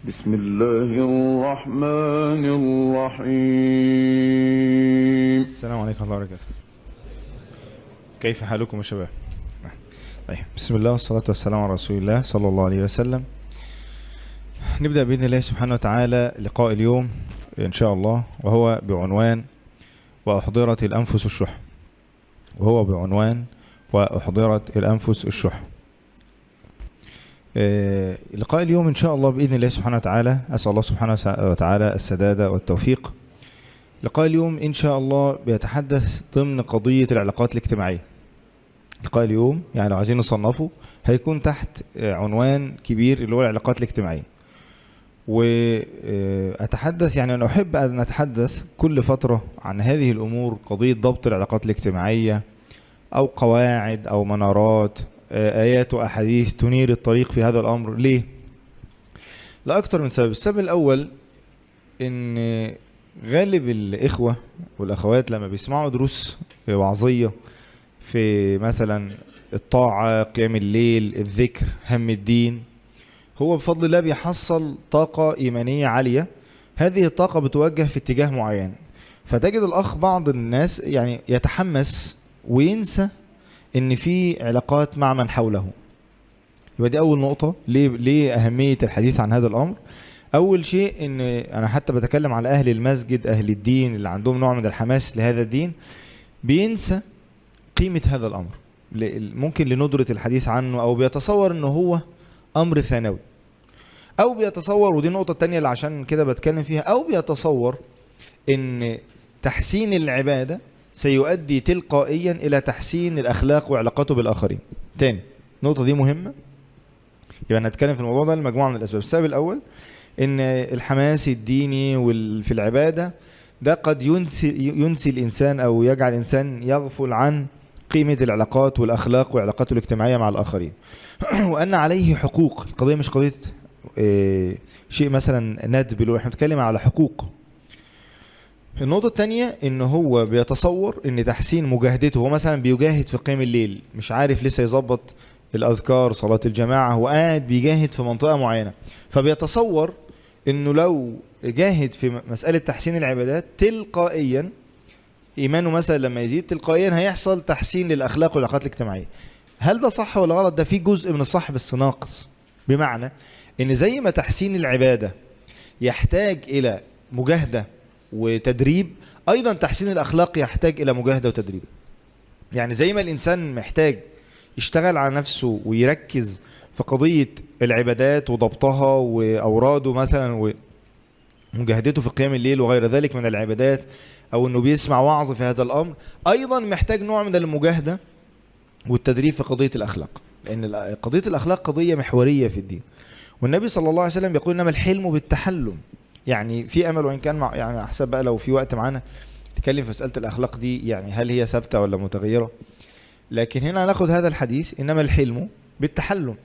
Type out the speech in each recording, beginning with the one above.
بسم الله الرحمن الرحيم السلام عليكم ورحمة الله وبركاته كيف حالكم يا شباب طيب بسم الله والصلاة والسلام على رسول الله صلى الله عليه وسلم نبدأ بإذن الله سبحانه وتعالى لقاء اليوم إن شاء الله وهو بعنوان وأحضرت الأنفس الشح وهو بعنوان وأحضرت الأنفس الشح آه، لقاء اليوم إن شاء الله بإذن الله سبحانه وتعالى أسأل الله سبحانه وتعالى السداد والتوفيق لقاء اليوم إن شاء الله بيتحدث ضمن قضية العلاقات الاجتماعية لقاء اليوم يعني لو عايزين نصنفه هيكون تحت آه، عنوان كبير اللي هو العلاقات الاجتماعية وأتحدث يعني أنا أحب أن أتحدث كل فترة عن هذه الأمور قضية ضبط العلاقات الاجتماعية أو قواعد أو منارات آه، آيات وأحاديث تنير الطريق في هذا الأمر ليه؟ لأكثر من سبب السبب الأول إن غالب الإخوة والأخوات لما بيسمعوا دروس وعظية في مثلا الطاعة قيام الليل الذكر هم الدين هو بفضل الله بيحصل طاقة إيمانية عالية هذه الطاقة بتوجه في اتجاه معين فتجد الأخ بعض الناس يعني يتحمس وينسى إن في علاقات مع من حوله يبقى دي أول نقطة ليه ليه أهمية الحديث عن هذا الأمر أول شيء إن أنا حتى بتكلم على أهل المسجد أهل الدين اللي عندهم نوع من الحماس لهذا الدين بينسى قيمة هذا الأمر ل- ممكن لندرة الحديث عنه أو بيتصور إنه هو أمر ثانوي أو بيتصور ودي النقطة التانية اللي عشان كده بتكلم فيها أو بيتصور إن تحسين العبادة سيؤدي تلقائيا إلى تحسين الأخلاق وعلاقاته بالآخرين تاني النقطة دي مهمة يبقى نتكلم في الموضوع ده لمجموعة من الأسباب السبب الأول إن الحماس الديني وال- في العبادة ده قد ينسي ينسي الإنسان أو يجعل الإنسان يغفل عن قيمة العلاقات والأخلاق وعلاقاته الاجتماعية مع الآخرين وأن عليه حقوق القضية مش قضية آه، شيء مثلا ندب اللي هو احنا بنتكلم على حقوق النقطة التانية ان هو بيتصور ان تحسين مجاهدته هو مثلا بيجاهد في قيام الليل مش عارف لسه يظبط الاذكار صلاة الجماعة هو قاعد بيجاهد في منطقة معينة فبيتصور انه لو جاهد في م- مسألة تحسين العبادات تلقائيا ايمانه مثلا لما يزيد تلقائيا هيحصل تحسين للاخلاق والعلاقات الاجتماعية هل ده صح ولا غلط ده في جزء من الصح بس ناقص بمعنى ان زي ما تحسين العبادة يحتاج الى مجاهدة وتدريب ايضا تحسين الاخلاق يحتاج الى مجاهدة وتدريب يعني زي ما الانسان محتاج يشتغل على نفسه ويركز في قضية العبادات وضبطها واوراده مثلا ومجاهدته في قيام الليل وغير ذلك من العبادات او انه بيسمع وعظ في هذا الامر ايضا محتاج نوع من المجاهدة والتدريب في قضية الاخلاق لان ال- قضية الاخلاق قضية محورية في الدين والنبي صلى الله عليه وسلم يقول انما الحلم بالتحلم يعني في امل وان كان مع يعني احسب بقى لو في وقت معانا نتكلم في مساله الاخلاق دي يعني هل هي ثابته ولا متغيره لكن هنا هناخد هذا الحديث انما الحلم بالتحلم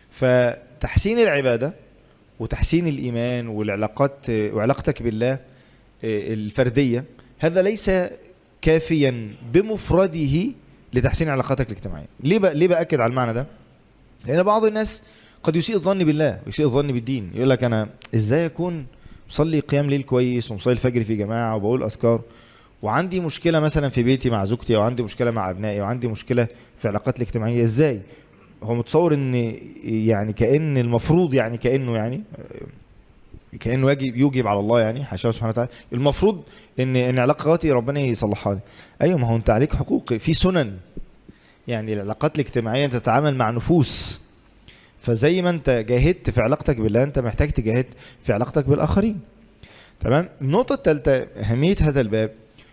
فتحسين العباده وتحسين الايمان والعلاقات وعلاقتك بالله آه، الفرديه هذا ليس كافيا بمفرده لتحسين علاقاتك الاجتماعيه ليه بقى ليه باكد على المعنى ده لان بعض الناس قد يسيء الظن بالله ويسيء الظن بالدين يقول لك انا ازاي اكون مصلي قيام ليل كويس ومصلي الفجر في جماعه وبقول اذكار وعندي مشكله مثلا في بيتي مع زوجتي او عندي مشكله مع ابنائي وعندي مشكله في العلاقات الاجتماعيه ازاي هو متصور ان يعني كان المفروض يعني كانه يعني كانه يجب يوجب على الله يعني حاشاه سبحانه وتعالى المفروض ان ان علاقاتي ربنا يصلحها لي ايوه ما هو انت عليك حقوق في سنن يعني العلاقات الاجتماعيه انت تتعامل مع نفوس فزي ما انت جاهدت في علاقتك بالله انت محتاج تجاهد في علاقتك بالاخرين تمام النقطه الثالثه اهميه هذا الباب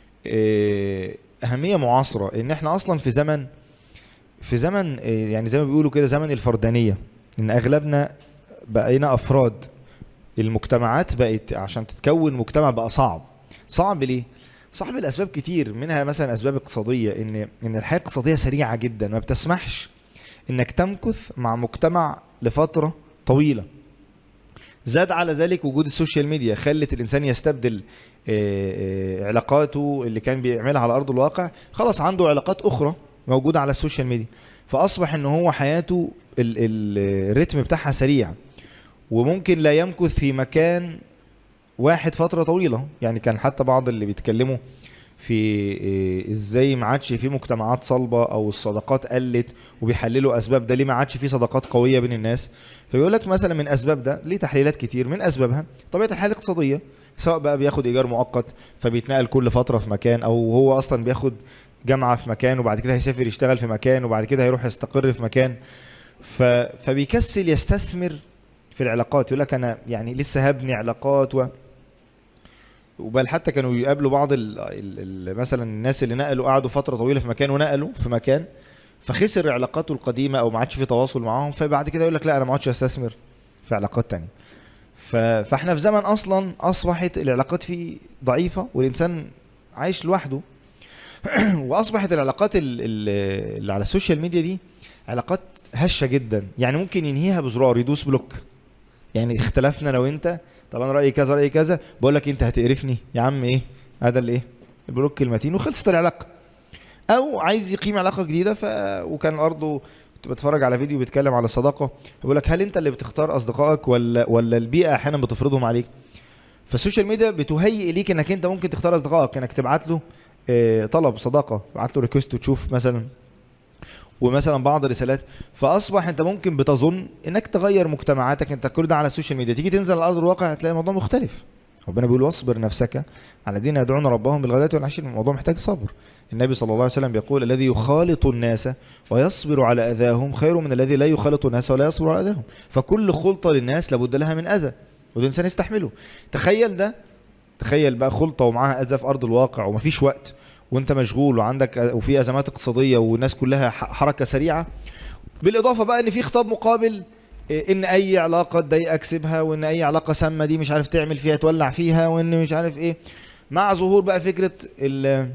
اه، اهميه معاصره ان احنا اصلا في زمن في زمن اه، يعني زي ما بيقولوا كده زمن الفردانيه ان اغلبنا بقينا افراد المجتمعات بقت عشان تتكون مجتمع بقى صعب صعب ليه صعب لاسباب كتير منها مثلا اسباب اقتصاديه ان ان الحياه الاقتصاديه سريعه جدا ما بتسمحش انك تمكث مع مجتمع لفتره طويله زاد على ذلك وجود السوشيال ميديا خلت الانسان يستبدل آه، آه، علاقاته اللي كان بيعملها على ارض الواقع خلاص عنده علاقات اخرى موجوده على السوشيال ميديا فاصبح ان هو حياته ال- ال- الريتم بتاعها سريع وممكن لا يمكث في مكان واحد فتره طويله يعني كان حتى بعض اللي بيتكلموا في إيه ازاي ما عادش في مجتمعات صلبه او الصداقات قلت وبيحللوا اسباب ده ليه ما عادش في صداقات قويه بين الناس فبيقول لك مثلا من اسباب ده ليه تحليلات كتير من اسبابها طبيعه الحال الاقتصاديه سواء بقى بياخد ايجار مؤقت فبيتنقل كل فتره في مكان او هو اصلا بياخد جامعه في مكان وبعد كده هيسافر يشتغل في مكان وبعد كده هيروح يستقر في مكان ف... فبيكسل يستثمر في العلاقات يقول لك انا يعني لسه هبني علاقات و... وبل حتى كانوا يقابلوا بعض ال... ال... ال... مثلا الناس اللي نقلوا قعدوا فتره طويله في مكان ونقلوا في مكان فخسر علاقاته القديمه او ما عادش في تواصل معاهم فبعد كده يقول لك لا انا ما عادش استثمر في علاقات تانية ف... فاحنا في زمن اصلا اصبحت العلاقات فيه ضعيفه والانسان عايش لوحده واصبحت العلاقات ال- ال- اللي على السوشيال ميديا دي علاقات هشه جدا يعني ممكن ينهيها بزرار يدوس بلوك يعني اختلفنا لو انت طب انا رايي كذا رايي كذا بقول لك انت هتقرفني يا عم ايه هذا الايه البلوك المتين وخلصت العلاقه او عايز يقيم علاقه جديده ف وكان برضه كنت بتفرج على فيديو بيتكلم على الصداقه بيقول لك هل انت اللي بتختار اصدقائك ولا ولا البيئه احيانا بتفرضهم عليك فالسوشيال ميديا بتهيئ ليك انك انت ممكن تختار اصدقائك انك تبعت له آه، طلب صداقه تبعت له ريكوست وتشوف مثلا ومثلا بعض الرسالات فاصبح انت ممكن بتظن انك تغير مجتمعاتك انت كل ده على السوشيال ميديا تيجي تنزل على ارض الواقع هتلاقي الموضوع مختلف ربنا بيقول واصبر نفسك على الذين يدعون ربهم بالغداة والعشي الموضوع محتاج صبر النبي صلى الله عليه وسلم بيقول الذي يخالط الناس ويصبر على اذاهم خير من الذي لا يخالط الناس ولا يصبر على اذاهم فكل خلطه للناس لابد لها من اذى وده الانسان يستحمله تخيل ده تخيل بقى خلطه ومعاها اذى في ارض الواقع ومفيش وقت وانت مشغول وعندك وفي ازمات اقتصاديه والناس كلها ح- حركه سريعه بالاضافه بقى ان في خطاب مقابل إيه، ان اي علاقه تضايقك سيبها وان اي علاقه سامه دي مش عارف تعمل فيها تولع فيها وان مش عارف ايه مع ظهور بقى فكره ال-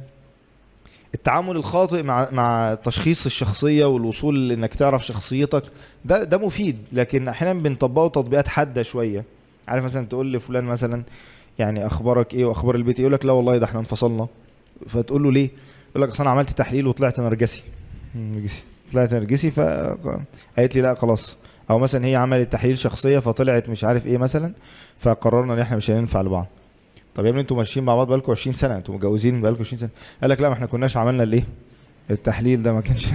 التعامل الخاطئ مع مع تشخيص الشخصيه والوصول انك تعرف شخصيتك ده ده مفيد لكن احيانا بنطبقه تطبيقات حاده شويه عارف مثلا تقول لفلان مثلا يعني اخبارك ايه واخبار البيت إيه؟ يقول لك لا والله ده احنا انفصلنا فتقول له ليه يقول لك اصل انا عملت تحليل وطلعت نرجسي نرجسي طلعت نرجسي ف قالت لي لا خلاص او مثلا هي عملت تحليل شخصيه فطلعت مش عارف ايه مثلا فقررنا ان احنا مش هننفع لبعض طب يا ابني انتوا ماشيين مع بعض بقالكم 20 سنه انتوا متجوزين بقالكم 20 سنه قال لك لا ما احنا كناش عملنا الايه التحليل ده ما كانش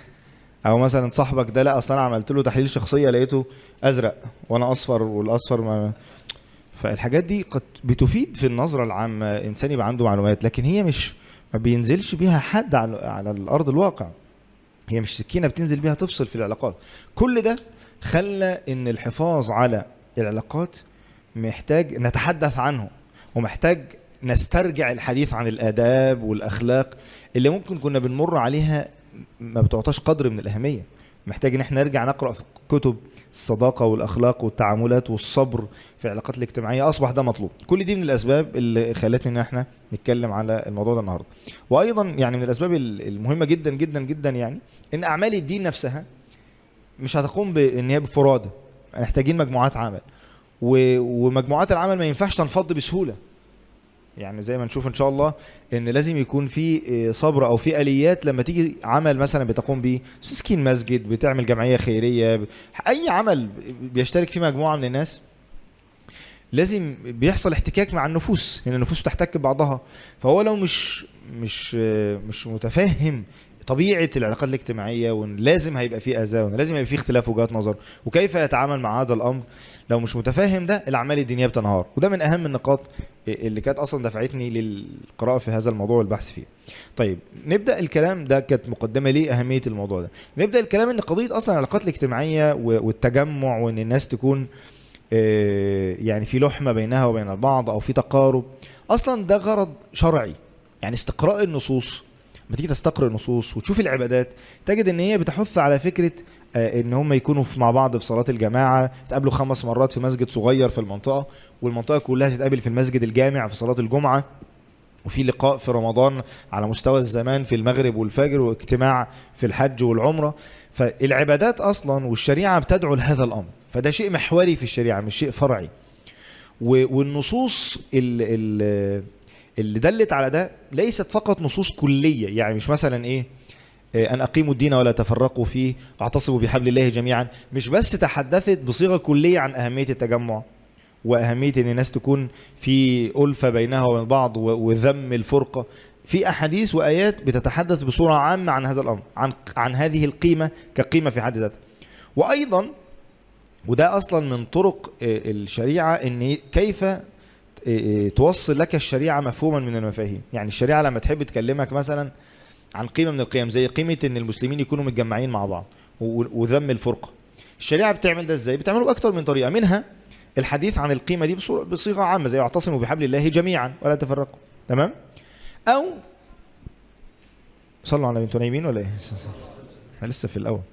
او مثلا صاحبك ده لا اصل انا عملت له تحليل شخصيه لقيته ازرق وانا اصفر والاصفر ما فالحاجات دي قد بتفيد في النظره العامه انسان يبقى عنده معلومات لكن هي مش ما بينزلش بيها حد على على الارض الواقع هي مش سكينه بتنزل بيها تفصل في العلاقات كل ده خلى ان الحفاظ على العلاقات محتاج نتحدث عنه ومحتاج نسترجع الحديث عن الاداب والاخلاق اللي ممكن كنا بنمر عليها ما بتعطاش قدر من الاهميه محتاج ان احنا نرجع نقرا في كتب الصداقه والاخلاق والتعاملات والصبر في العلاقات الاجتماعيه اصبح ده مطلوب كل دي من الاسباب اللي خلتنا ان احنا نتكلم على الموضوع ده النهارده وايضا يعني من الاسباب ال- المهمه جدا جدا جدا يعني ان اعمال الدين نفسها مش هتقوم بان هي بفرادى محتاجين مجموعات عمل و- ومجموعات العمل ما ينفعش تنفض بسهوله يعني زي ما نشوف ان شاء الله ان لازم يكون في إيه، صبر او في اليات لما تيجي عمل مثلا بتقوم بيه تسكين مسجد بتعمل جمعيه خيريه ب- اي عمل بيشترك فيه مجموعه من الناس لازم بيحصل احتكاك مع النفوس يعني النفوس بتحتك ببعضها فهو لو مش مش آه، مش متفهم طبيعه العلاقات الاجتماعيه وان لازم هيبقى فيه اذى وان لازم هيبقى فيه اختلاف وجهات نظر وكيف يتعامل مع هذا الامر لو مش متفاهم ده الاعمال الدينيه بتنهار وده من اهم النقاط اللي كانت اصلا دفعتني للقراءه في هذا الموضوع والبحث فيه طيب نبدا الكلام ده كانت مقدمه ليه اهميه الموضوع ده نبدا الكلام ان قضيه اصلا العلاقات الاجتماعيه و- والتجمع وان الناس تكون آه، يعني في لحمه بينها وبين البعض او في تقارب اصلا ده غرض شرعي يعني استقراء النصوص لما تيجي تستقرأ النصوص وتشوف العبادات تجد ان هي بتحث على فكره آه، ان هم يكونوا في مع بعض في صلاه الجماعه تقابلوا خمس مرات في مسجد صغير في المنطقه والمنطقه كلها تتقابل في المسجد الجامع في صلاه الجمعه وفي لقاء في رمضان على مستوى الزمان في المغرب والفجر واجتماع في الحج والعمره فالعبادات اصلا والشريعه بتدعو لهذا الامر فده شيء محوري في الشريعه مش شيء فرعي و- والنصوص ال- ال- اللي دلت على ده ليست فقط نصوص كليه يعني مش مثلا ايه آه، ان اقيموا الدين ولا تفرقوا فيه واعتصموا بحبل الله جميعا مش بس تحدثت بصيغه كليه عن اهميه التجمع واهميه ان الناس تكون في الفه بينها وبين بعض و- وذم الفرقه في احاديث وايات بتتحدث بصوره عامه عن هذا الامر عن عن هذه القيمه كقيمه في حد ذاتها وايضا وده اصلا من طرق آه، الشريعه ان كيف آه، آه، توصل لك الشريعه مفهوما من المفاهيم يعني الشريعه لما تحب تكلمك مثلا عن قيمه من القيم زي قيمه ان المسلمين يكونوا متجمعين مع بعض و- وذم الفرقه الشريعه بتعمل ده ازاي بتعمله باكثر من طريقه منها الحديث عن القيمه دي بصورة- بصيغه عامه زي اعتصموا بحبل الله جميعا ولا تفرقوا تمام او صلوا على انتوا نايمين ولا ايه احنا لسه في الاول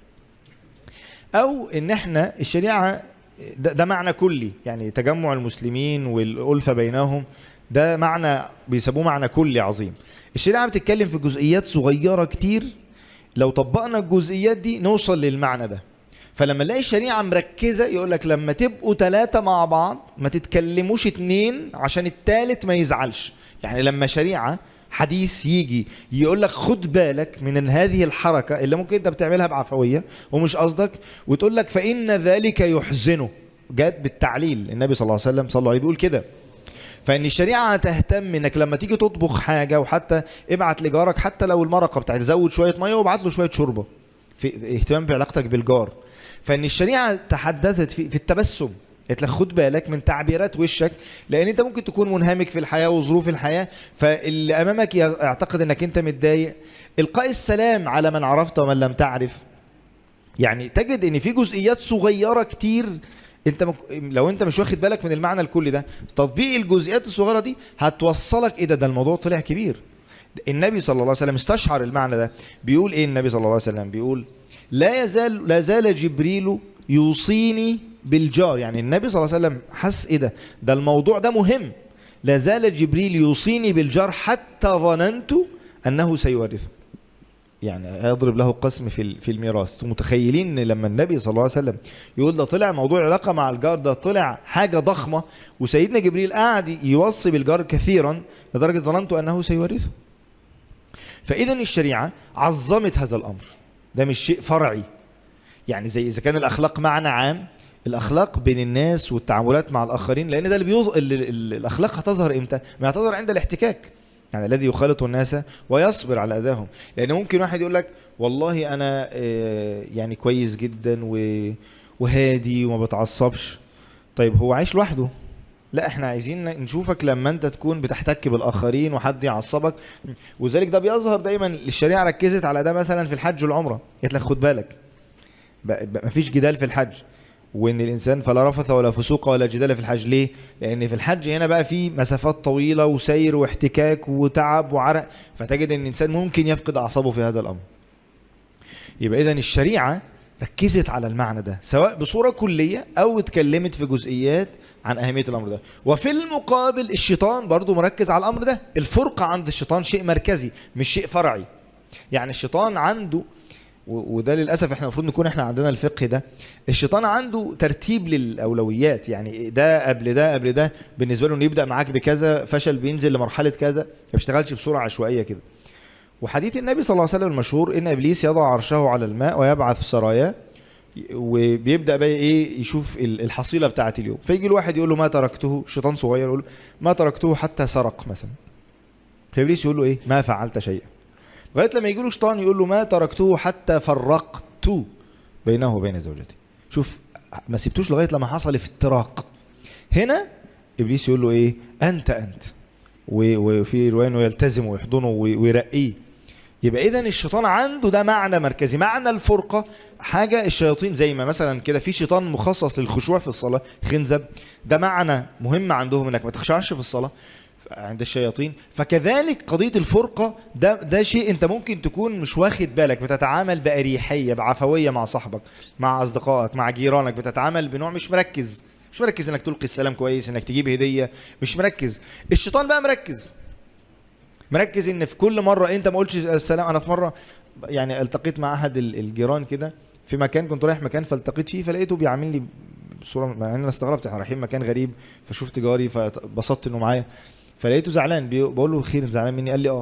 او ان احنا الشريعه ده, ده معنى كلي يعني تجمع المسلمين والالفه بينهم ده معنى بيسموه معنى كلي عظيم الشريعه بتتكلم في جزئيات صغيره كتير لو طبقنا الجزئيات دي نوصل للمعنى ده فلما نلاقي الشريعه مركزه يقول لك لما تبقوا ثلاثه مع بعض ما تتكلموش اتنين عشان التالت ما يزعلش يعني لما شريعه حديث يجي يقول لك خد بالك من هذه الحركه اللي ممكن انت بتعملها بعفويه ومش قصدك وتقول لك فان ذلك يحزنه جت بالتعليل النبي صلى الله عليه وسلم صلى الله عليه بيقول كده فان الشريعه تهتم انك لما تيجي تطبخ حاجه وحتى ابعت لجارك حتى لو المرقه بتاعت زود شويه ميه وابعت له شويه شوربه في اهتمام بعلاقتك بالجار فان الشريعه تحدثت في, في التبسم قالت لك خد بالك من تعبيرات وشك لان انت ممكن تكون منهمك في الحياه وظروف الحياه فاللي امامك يعتقد انك انت متضايق القاء السلام على من عرفت ومن لم تعرف يعني تجد ان في جزئيات صغيره كتير انت مك... لو انت مش واخد بالك من المعنى الكلي ده تطبيق الجزئيات الصغيره دي هتوصلك ايه ده ده الموضوع طلع كبير النبي صلى الله عليه وسلم استشعر المعنى ده بيقول ايه النبي صلى الله عليه وسلم بيقول لا يزال لا زال جبريل يوصيني بالجار يعني النبي صلى الله عليه وسلم حس ايه ده ده الموضوع ده مهم لا زال جبريل يوصيني بالجار حتى ظننت انه سيورثه يعني يضرب له قسم في في الميراث انتم متخيلين ان لما النبي صلى الله عليه وسلم يقول ده طلع موضوع العلاقه مع الجار ده طلع حاجه ضخمه وسيدنا جبريل قاعد يوصي بالجار كثيرا لدرجه ظننت انه سيورثه فاذا الشريعه عظمت هذا الامر ده مش شيء فرعي يعني زي اذا كان الاخلاق معنى عام الاخلاق بين الناس والتعاملات مع الاخرين لان ده اللي بيوز... اللي... اللي... الاخلاق هتظهر امتى ما هتظهر عند الاحتكاك يعني الذي يخالط الناس ويصبر على اذاهم لان ممكن واحد يقول لك والله انا يعني كويس جدا وهادي وما بتعصبش طيب هو عايش لوحده لا احنا عايزين نشوفك لما انت تكون بتحتك بالاخرين وحد يعصبك وذلك ده بيظهر دايما الشريعه ركزت على ده مثلا في الحج والعمره قالت لك خد بالك مفيش جدال في الحج وان الانسان فلا رفث ولا فسوق ولا جدال في الحج ليه لان في الحج هنا بقى في مسافات طويله وسير واحتكاك وتعب وعرق فتجد ان الانسان ممكن يفقد اعصابه في هذا الامر يبقى اذا الشريعه ركزت على المعنى ده سواء بصوره كليه او اتكلمت في جزئيات عن اهميه الامر ده وفي المقابل الشيطان برضو مركز على الامر ده الفرقه عند الشيطان شيء مركزي مش شيء فرعي يعني الشيطان عنده وده للاسف احنا المفروض نكون احنا عندنا الفقه ده الشيطان عنده ترتيب للاولويات يعني ده قبل ده قبل ده بالنسبه له انه يبدا معاك بكذا فشل بينزل لمرحله كذا ما بيشتغلش بسرعه عشوائيه كده وحديث النبي صلى الله عليه وسلم المشهور ان ابليس يضع عرشه على الماء ويبعث سراياه وبيبدا بقى ايه يشوف الحصيله بتاعه اليوم فيجي الواحد يقول له ما تركته شيطان صغير يقول له ما تركته حتى سرق مثلا فابليس يقول له ايه ما فعلت شيئا لغايه لما يجي له شيطان يقول له ما تركته حتى فرقت بينه وبين زوجتي شوف ما سبتوش لغايه لما حصل افتراق هنا ابليس يقول له ايه انت انت وفي روايه انه يلتزم ويحضنه ويرقيه يبقى اذا الشيطان عنده ده معنى مركزي معنى الفرقه حاجه الشياطين زي ما مثلا كده في شيطان مخصص للخشوع في الصلاه خنزب ده معنى مهم عندهم انك ما تخشعش في الصلاه عند الشياطين فكذلك قضيه الفرقه ده ده شيء انت ممكن تكون مش واخد بالك بتتعامل باريحيه بعفويه مع صاحبك مع اصدقائك مع جيرانك بتتعامل بنوع مش مركز مش مركز انك تلقي السلام كويس انك تجيب هديه مش مركز الشيطان بقى مركز مركز ان في كل مره انت ما قلتش السلام انا في مره يعني التقيت مع احد الجيران كده في مكان كنت رايح مكان فالتقيت فيه فلقيته بيعاملني بصوره مع ان انا استغربت احنا رايحين مكان غريب فشفت جاري فبسطت انه معايا فلقيته زعلان بقول له خير زعلان مني قال لي اه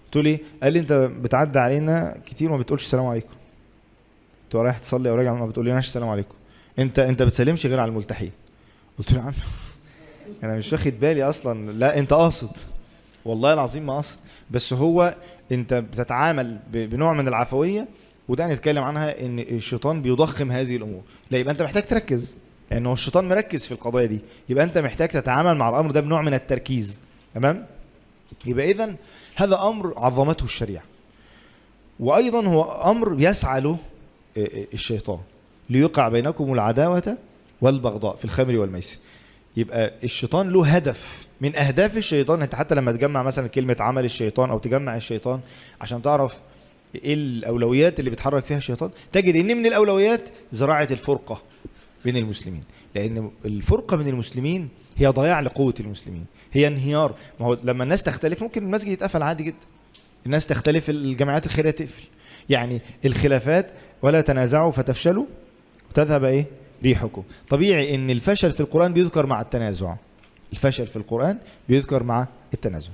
قلت له ايه قال لي انت بتعدي علينا كتير وما بتقولش السلام عليكم انت رايح تصلي او راجع ما بتقوليناش السلام عليكم انت انت بتسلمش غير على الملتحين قلت له يا عم انا مش واخد بالي اصلا لا انت قاصد والله العظيم ما قاصد بس هو انت بتتعامل ب- بنوع من العفويه وده هنتكلم عنها ان الشيطان بيضخم هذه الامور لا يبقى انت محتاج تركز لان هو الشيطان مركز في القضايا دي يبقى انت محتاج تتعامل مع الامر ده بنوع من التركيز تمام يبقى اذا هذا امر عظمته الشريعه وايضا هو امر يسعى له اه، اه، الشيطان ليوقع بينكم العداوه والبغضاء في الخمر والميسر يبقى الشيطان له هدف من اهداف الشيطان انت حتى لما تجمع مثلا كلمه عمل الشيطان او تجمع الشيطان عشان تعرف ايه الاولويات اللي بيتحرك فيها الشيطان تجد ان من الاولويات زراعه الفرقه بين المسلمين لان الفرقه بين المسلمين هي ضياع لقوه المسلمين هي انهيار ما هو لما الناس تختلف ممكن المسجد يتقفل عادي جدا الناس تختلف الجماعات الخيريه تقفل يعني الخلافات ولا تنازعوا فتفشلوا وتذهب ايه ريحكم طبيعي ان الفشل في القران بيذكر مع التنازع الفشل في القران بيذكر مع التنازع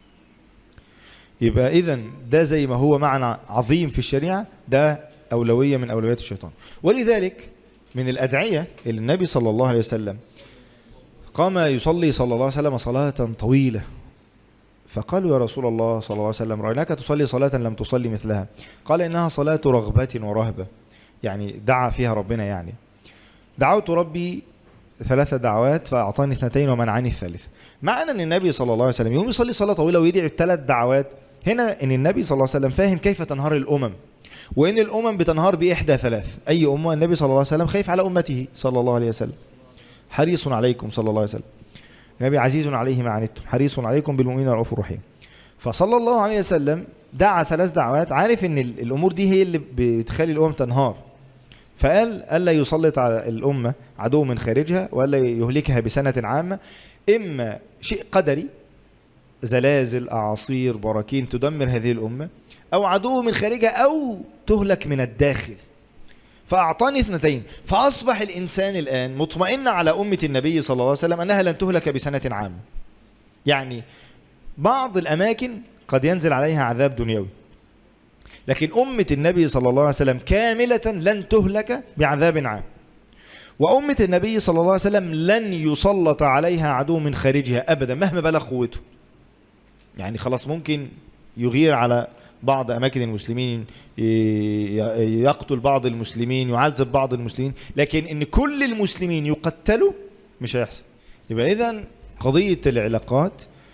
يبقى اذا ده زي ما هو معنى عظيم في الشريعه ده اولويه من اولويات الشيطان ولذلك من الادعيه اللي النبي صلى الله عليه وسلم قام يصلي صلى الله عليه وسلم صلاه طويله فقالوا يا رسول الله صلى الله عليه وسلم رايناك تصلي صلاه لم تصلي مثلها قال انها صلاه رغبه ورهبه يعني دعا فيها ربنا يعني دعوت ربي ثلاث دعوات فأعطاني اثنتين ومنعني الثالث معنى أن النبي صلى الله عليه وسلم يوم يصلي صلاة طويلة ويدعي الثلاث دعوات هنا أن النبي صلى الله عليه وسلم فاهم كيف تنهار الأمم وأن الأمم بتنهار بإحدى ثلاث أي أمة النبي صلى الله عليه وسلم خايف على أمته صلى الله عليه وسلم حريص عليكم صلى الله عليه وسلم النبي عزيز عليه ما عنتم حريص عليكم بالمؤمنين رؤوف رحيم فصلى الله عليه وسلم دعا ثلاث دعوات عارف ان ال- الامور دي هي اللي بتخلي الامم تنهار فقال الا يسلط على الامه عدو من خارجها والا يهلكها بسنه عامه اما شيء قدري زلازل اعاصير براكين تدمر هذه الامه او عدو من خارجها او تهلك من الداخل فاعطاني اثنتين فاصبح الانسان الان مطمئن على امه النبي صلى الله عليه وسلم انها لن تهلك بسنه عامه يعني بعض الاماكن قد ينزل عليها عذاب دنيوي لكن أمة النبي صلى الله عليه وسلم كاملة لن تهلك بعذاب عام وأمة النبي صلى الله عليه وسلم لن يسلط عليها عدو من خارجها أبدا مهما بلغ قوته يعني خلاص ممكن يغير على بعض أماكن المسلمين ي- ي- يقتل بعض المسلمين يعذب بعض المسلمين لكن إن كل المسلمين يقتلوا مش هيحصل يبقى إذا قضية العلاقات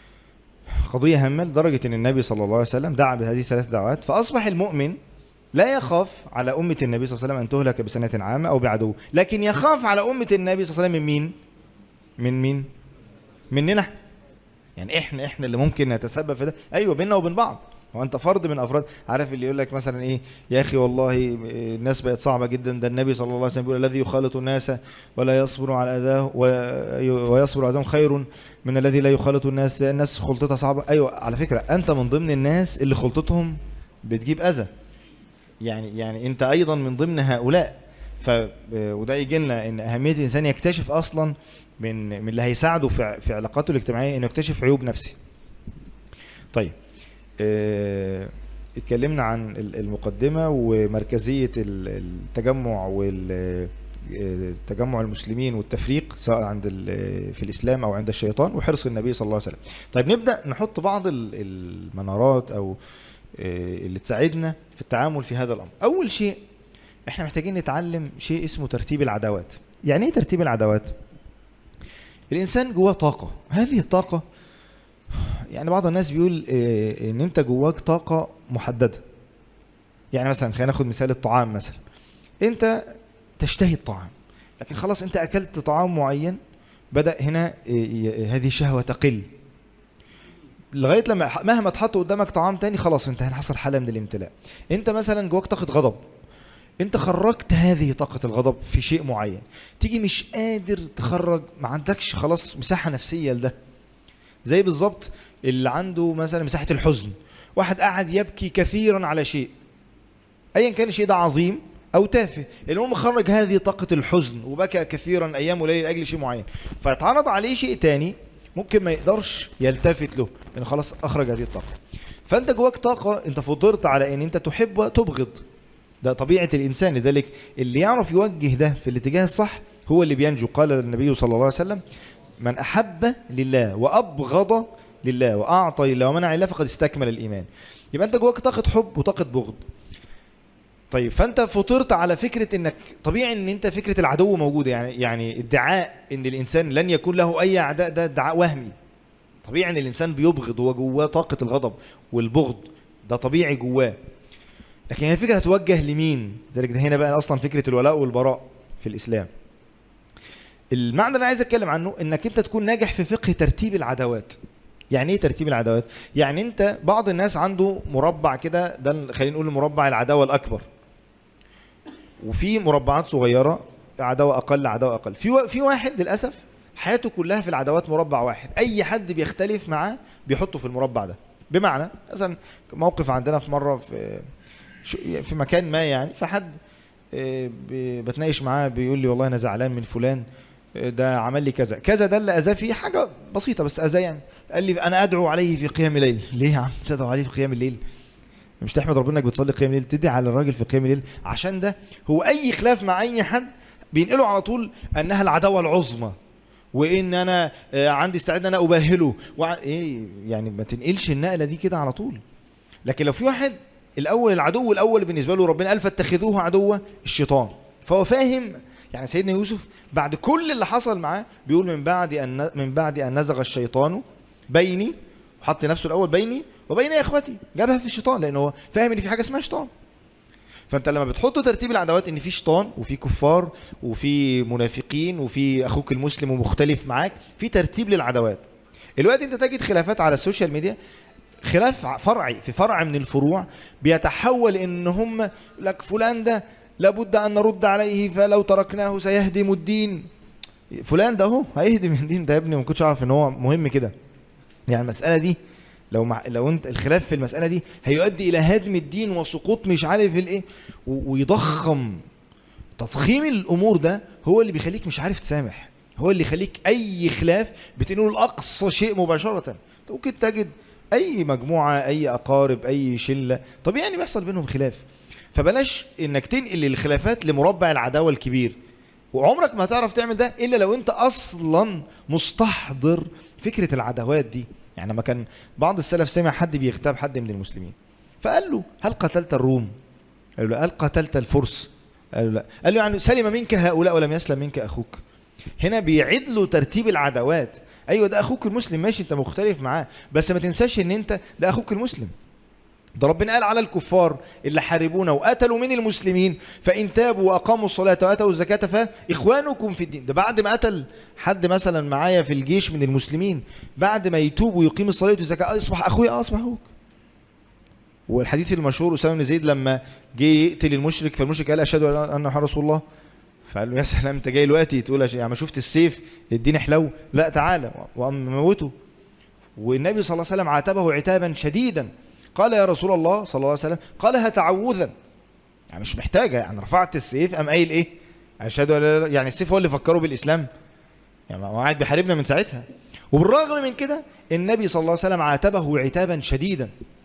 قضية هامة لدرجة أن النبي صلى الله عليه وسلم دعا بهذه الثلاث دعوات فأصبح المؤمن لا يخاف على أمة النبي صلى الله عليه وسلم أن تهلك بسنة عامة أو بعدو لكن يخاف على أمة النبي صلى الله عليه وسلم من مين؟ من مين؟ مننا احنا يعني احنا احنا اللي ممكن نتسبب في ده ايوه بيننا وبين بعض هو انت فرد من افراد عارف اللي يقول لك مثلا ايه يا اخي والله الناس بقت صعبه جدا ده النبي صلى الله عليه وسلم بيقول الذي يخالط الناس ولا يصبر على اذاه وي- ويصبر على اذاهم خير من الذي لا يخالط الناس الناس خلطتها صعبه ايوه على فكره انت من ضمن الناس اللي خلطتهم بتجيب اذى يعني يعني انت ايضا من ضمن هؤلاء ف وده يجي لنا ان اهميه الانسان يكتشف اصلا من من اللي هيساعده في في علاقاته الاجتماعيه انه يكتشف عيوب نفسه. طيب اه اتكلمنا عن ال- المقدمه ومركزيه ال- التجمع وال تجمع المسلمين والتفريق سواء عند ال- في الاسلام او عند الشيطان وحرص النبي صلى الله عليه وسلم. طيب نبدا نحط بعض ال- المنارات او آه، اللي تساعدنا في التعامل في هذا الامر. اول شيء احنا محتاجين نتعلم شيء اسمه ترتيب العداوات. يعني ايه ترتيب العداوات؟ الانسان جواه طاقه، هذه الطاقه يعني بعض الناس بيقول آه، ان انت جواك طاقه محدده. يعني مثلا خلينا ناخد مثال الطعام مثلا. انت تشتهي الطعام لكن خلاص انت اكلت طعام معين بدا هنا آه، ي- هذه الشهوه تقل لغايه لما ح- مهما تحط قدامك طعام تاني خلاص انت حصل حاله من الامتلاء انت مثلا جواك طاقه غضب انت خرجت هذه طاقه الغضب في شيء معين تيجي مش قادر تخرج ما عندكش خلاص مساحه نفسيه لده زي بالظبط اللي عنده مثلا مساحه الحزن واحد قاعد يبكي كثيرا على شيء ايا كان الشيء ده عظيم او تافه المهم خرج هذه طاقه الحزن وبكى كثيرا ايام وليل لاجل شيء معين فيتعرض عليه شيء تاني ممكن ما يقدرش يلتفت له لان خلاص اخرج هذه الطاقه فانت جواك طاقه انت فطرت على ان انت تحب وتبغض ده طبيعه الانسان لذلك اللي يعرف يوجه ده في الاتجاه الصح هو اللي بينجو قال النبي صلى الله عليه وسلم من احب لله وابغض لله واعطى لله ومنع لله فقد استكمل الايمان يبقى انت جواك طاقه حب وطاقه بغض طيب فانت فطرت على فكره انك طبيعي ان انت فكره العدو موجوده يعني يعني ادعاء ان الانسان لن يكون له اي اعداء ده ادعاء وهمي طبيعي ان الانسان بيبغض هو جواه طاقه الغضب والبغض ده طبيعي جواه لكن هي الفكره هتوجه لمين ذلك ده هنا بقى اصلا فكره الولاء والبراء في الاسلام المعنى اللي انا عايز اتكلم عنه انك انت تكون ناجح في فقه ترتيب العداوات يعني ايه ترتيب العداوات يعني انت بعض الناس عنده مربع كده ده خلينا نقول مربع العداوه الاكبر وفي مربعات صغيره عداوه اقل عداوه اقل في وا- في واحد للاسف حياته كلها في العداوات مربع واحد اي حد بيختلف معاه بيحطه في المربع ده بمعنى مثلا موقف عندنا في مره في شو- في مكان ما يعني فحد آه، ب- بتناقش معاه بيقول لي والله انا زعلان من فلان آه، ده عمل لي كذا كذا ده اللي اذاه فيه حاجه بسيطه بس اذاه يعني قال لي انا ادعو عليه في قيام الليل ليه يا عم تدعو عليه في قيام الليل مش تحمد ربنا انك بتصلي قيام الليل تدعي على الراجل في قيام الليل عشان ده هو اي خلاف مع اي حد بينقله على طول انها العداوه العظمى وان انا آه، عندي استعداد ان انا اباهله وع... ايه يعني ما تنقلش النقله دي كده على طول لكن لو في واحد الاول العدو الاول بالنسبه له ربنا قال فاتخذوه عدوا الشيطان فهو فاهم يعني سيدنا يوسف بعد كل اللي حصل معاه بيقول من بعد ان من بعد ان نزغ الشيطان بيني وحط نفسه الاول بيني وبين اخوتي جابها في الشيطان لانه هو فاهم ان في حاجه اسمها شيطان فانت لما بتحط ترتيب العداوات ان في شيطان وفي كفار وفي منافقين وفي اخوك المسلم ومختلف معاك في ترتيب للعداوات الوقت انت تجد خلافات على السوشيال ميديا خلاف ع- فرعي في فرع من الفروع بيتحول ان هم لك فلان ده لابد ان نرد عليه فلو تركناه سيهدم الدين فلان ده اهو هيهدم الدين ده يا ابني ما كنتش اعرف ان هو مهم كده يعني المساله دي لو مع لو انت الخلاف في المساله دي هيؤدي الى هدم الدين وسقوط مش عارف الايه و- ويضخم تضخيم الامور ده هو اللي بيخليك مش عارف تسامح هو اللي يخليك اي خلاف بتنقله لاقصى شيء مباشره انت ممكن تجد اي مجموعه اي اقارب اي شله طبيعي ان بيحصل بينهم خلاف فبلاش انك تنقل الخلافات لمربع العداوه الكبير وعمرك ما هتعرف تعمل ده الا لو انت اصلا مستحضر فكره العداوات دي يعني لما كان بعض السلف سمع حد بيغتاب حد من المسلمين فقال له هل قتلت الروم قال له هل قتلت الفرس قال له لا قال له يعني سلم منك هؤلاء ولم يسلم منك اخوك هنا بيعيد له ترتيب العداوات ايوه ده اخوك المسلم ماشي انت مختلف معاه بس ما تنساش ان انت ده اخوك المسلم ده ربنا قال على الكفار اللي حاربونا وقتلوا من المسلمين فان تابوا واقاموا الصلاه واتوا الزكاه فاخوانكم في الدين ده بعد ما قتل حد مثلا معايا في الجيش من المسلمين بعد ما يتوب ويقيم الصلاه والزكاه اصبح اخويا اه اصبح اخوك والحديث المشهور اسامه بن زيد لما جه يقتل المشرك فالمشرك قال اشهد ان محمد رسول الله فقال له يا سلام انت جاي دلوقتي تقول عشان- يعني ما شفت السيف اديني حلو لا تعالى وقام موته والنبي صلى الله عليه وسلم عاتبه عتابا شديدا قال يا رسول الله صلى الله عليه وسلم قالها تعوذا يعني مش محتاجه يعني رفعت السيف قام قايل ايه اشهد ان لا إله إلا- يعني السيف هو اللي فكره بالاسلام يعني ما هو قاعد بيحاربنا من ساعتها وبالرغم من كده النبي صلى الله عليه وسلم عاتبه عتابا شديدا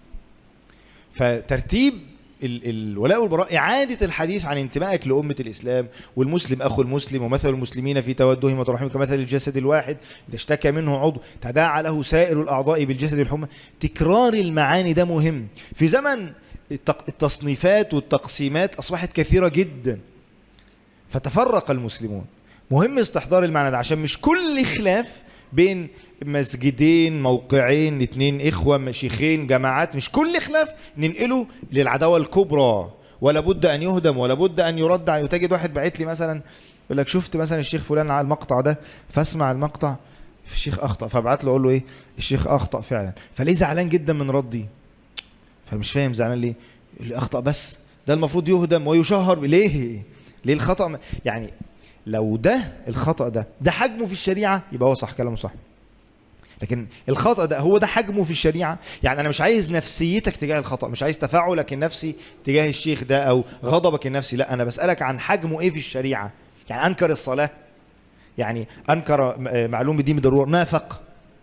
فترتيب ال- الولاء والبراء إعادة الحديث عن انتمائك لأمة الإسلام والمسلم أخو المسلم ومثل المسلمين في تودهم وترحمهم كمثل الجسد الواحد إذا اشتكى منه عضو تداعى له سائر الأعضاء بالجسد الحمى تكرار المعاني ده مهم في زمن التق- التصنيفات والتقسيمات أصبحت كثيرة جدا فتفرق المسلمون مهم استحضار المعنى ده عشان مش كل خلاف بين مسجدين موقعين اتنين اخوة شيخين جماعات مش كل خلاف ننقله للعداوة الكبرى ولا بد ان يهدم ولا بد ان يرد عليه وتجد واحد بعت لي مثلا يقول لك شفت مثلا الشيخ فلان على المقطع ده فاسمع المقطع الشيخ اخطا فابعت له اقول له ايه الشيخ اخطا فعلا فليه زعلان جدا من ردي فمش فاهم زعلان ليه اللي اخطا بس ده المفروض يهدم ويشهر ليه ليه الخطا م- يعني لو ده الخطا ده ده حجمه في الشريعه يبقى هو صح كلامه صح لكن الخطا ده هو ده حجمه في الشريعه يعني انا مش عايز نفسيتك تجاه الخطا مش عايز تفاعلك النفسي تجاه الشيخ ده او غضبك النفسي لا انا بسالك عن حجمه ايه في الشريعه يعني انكر الصلاه يعني انكر م- آه معلومه دي بالضروره نافق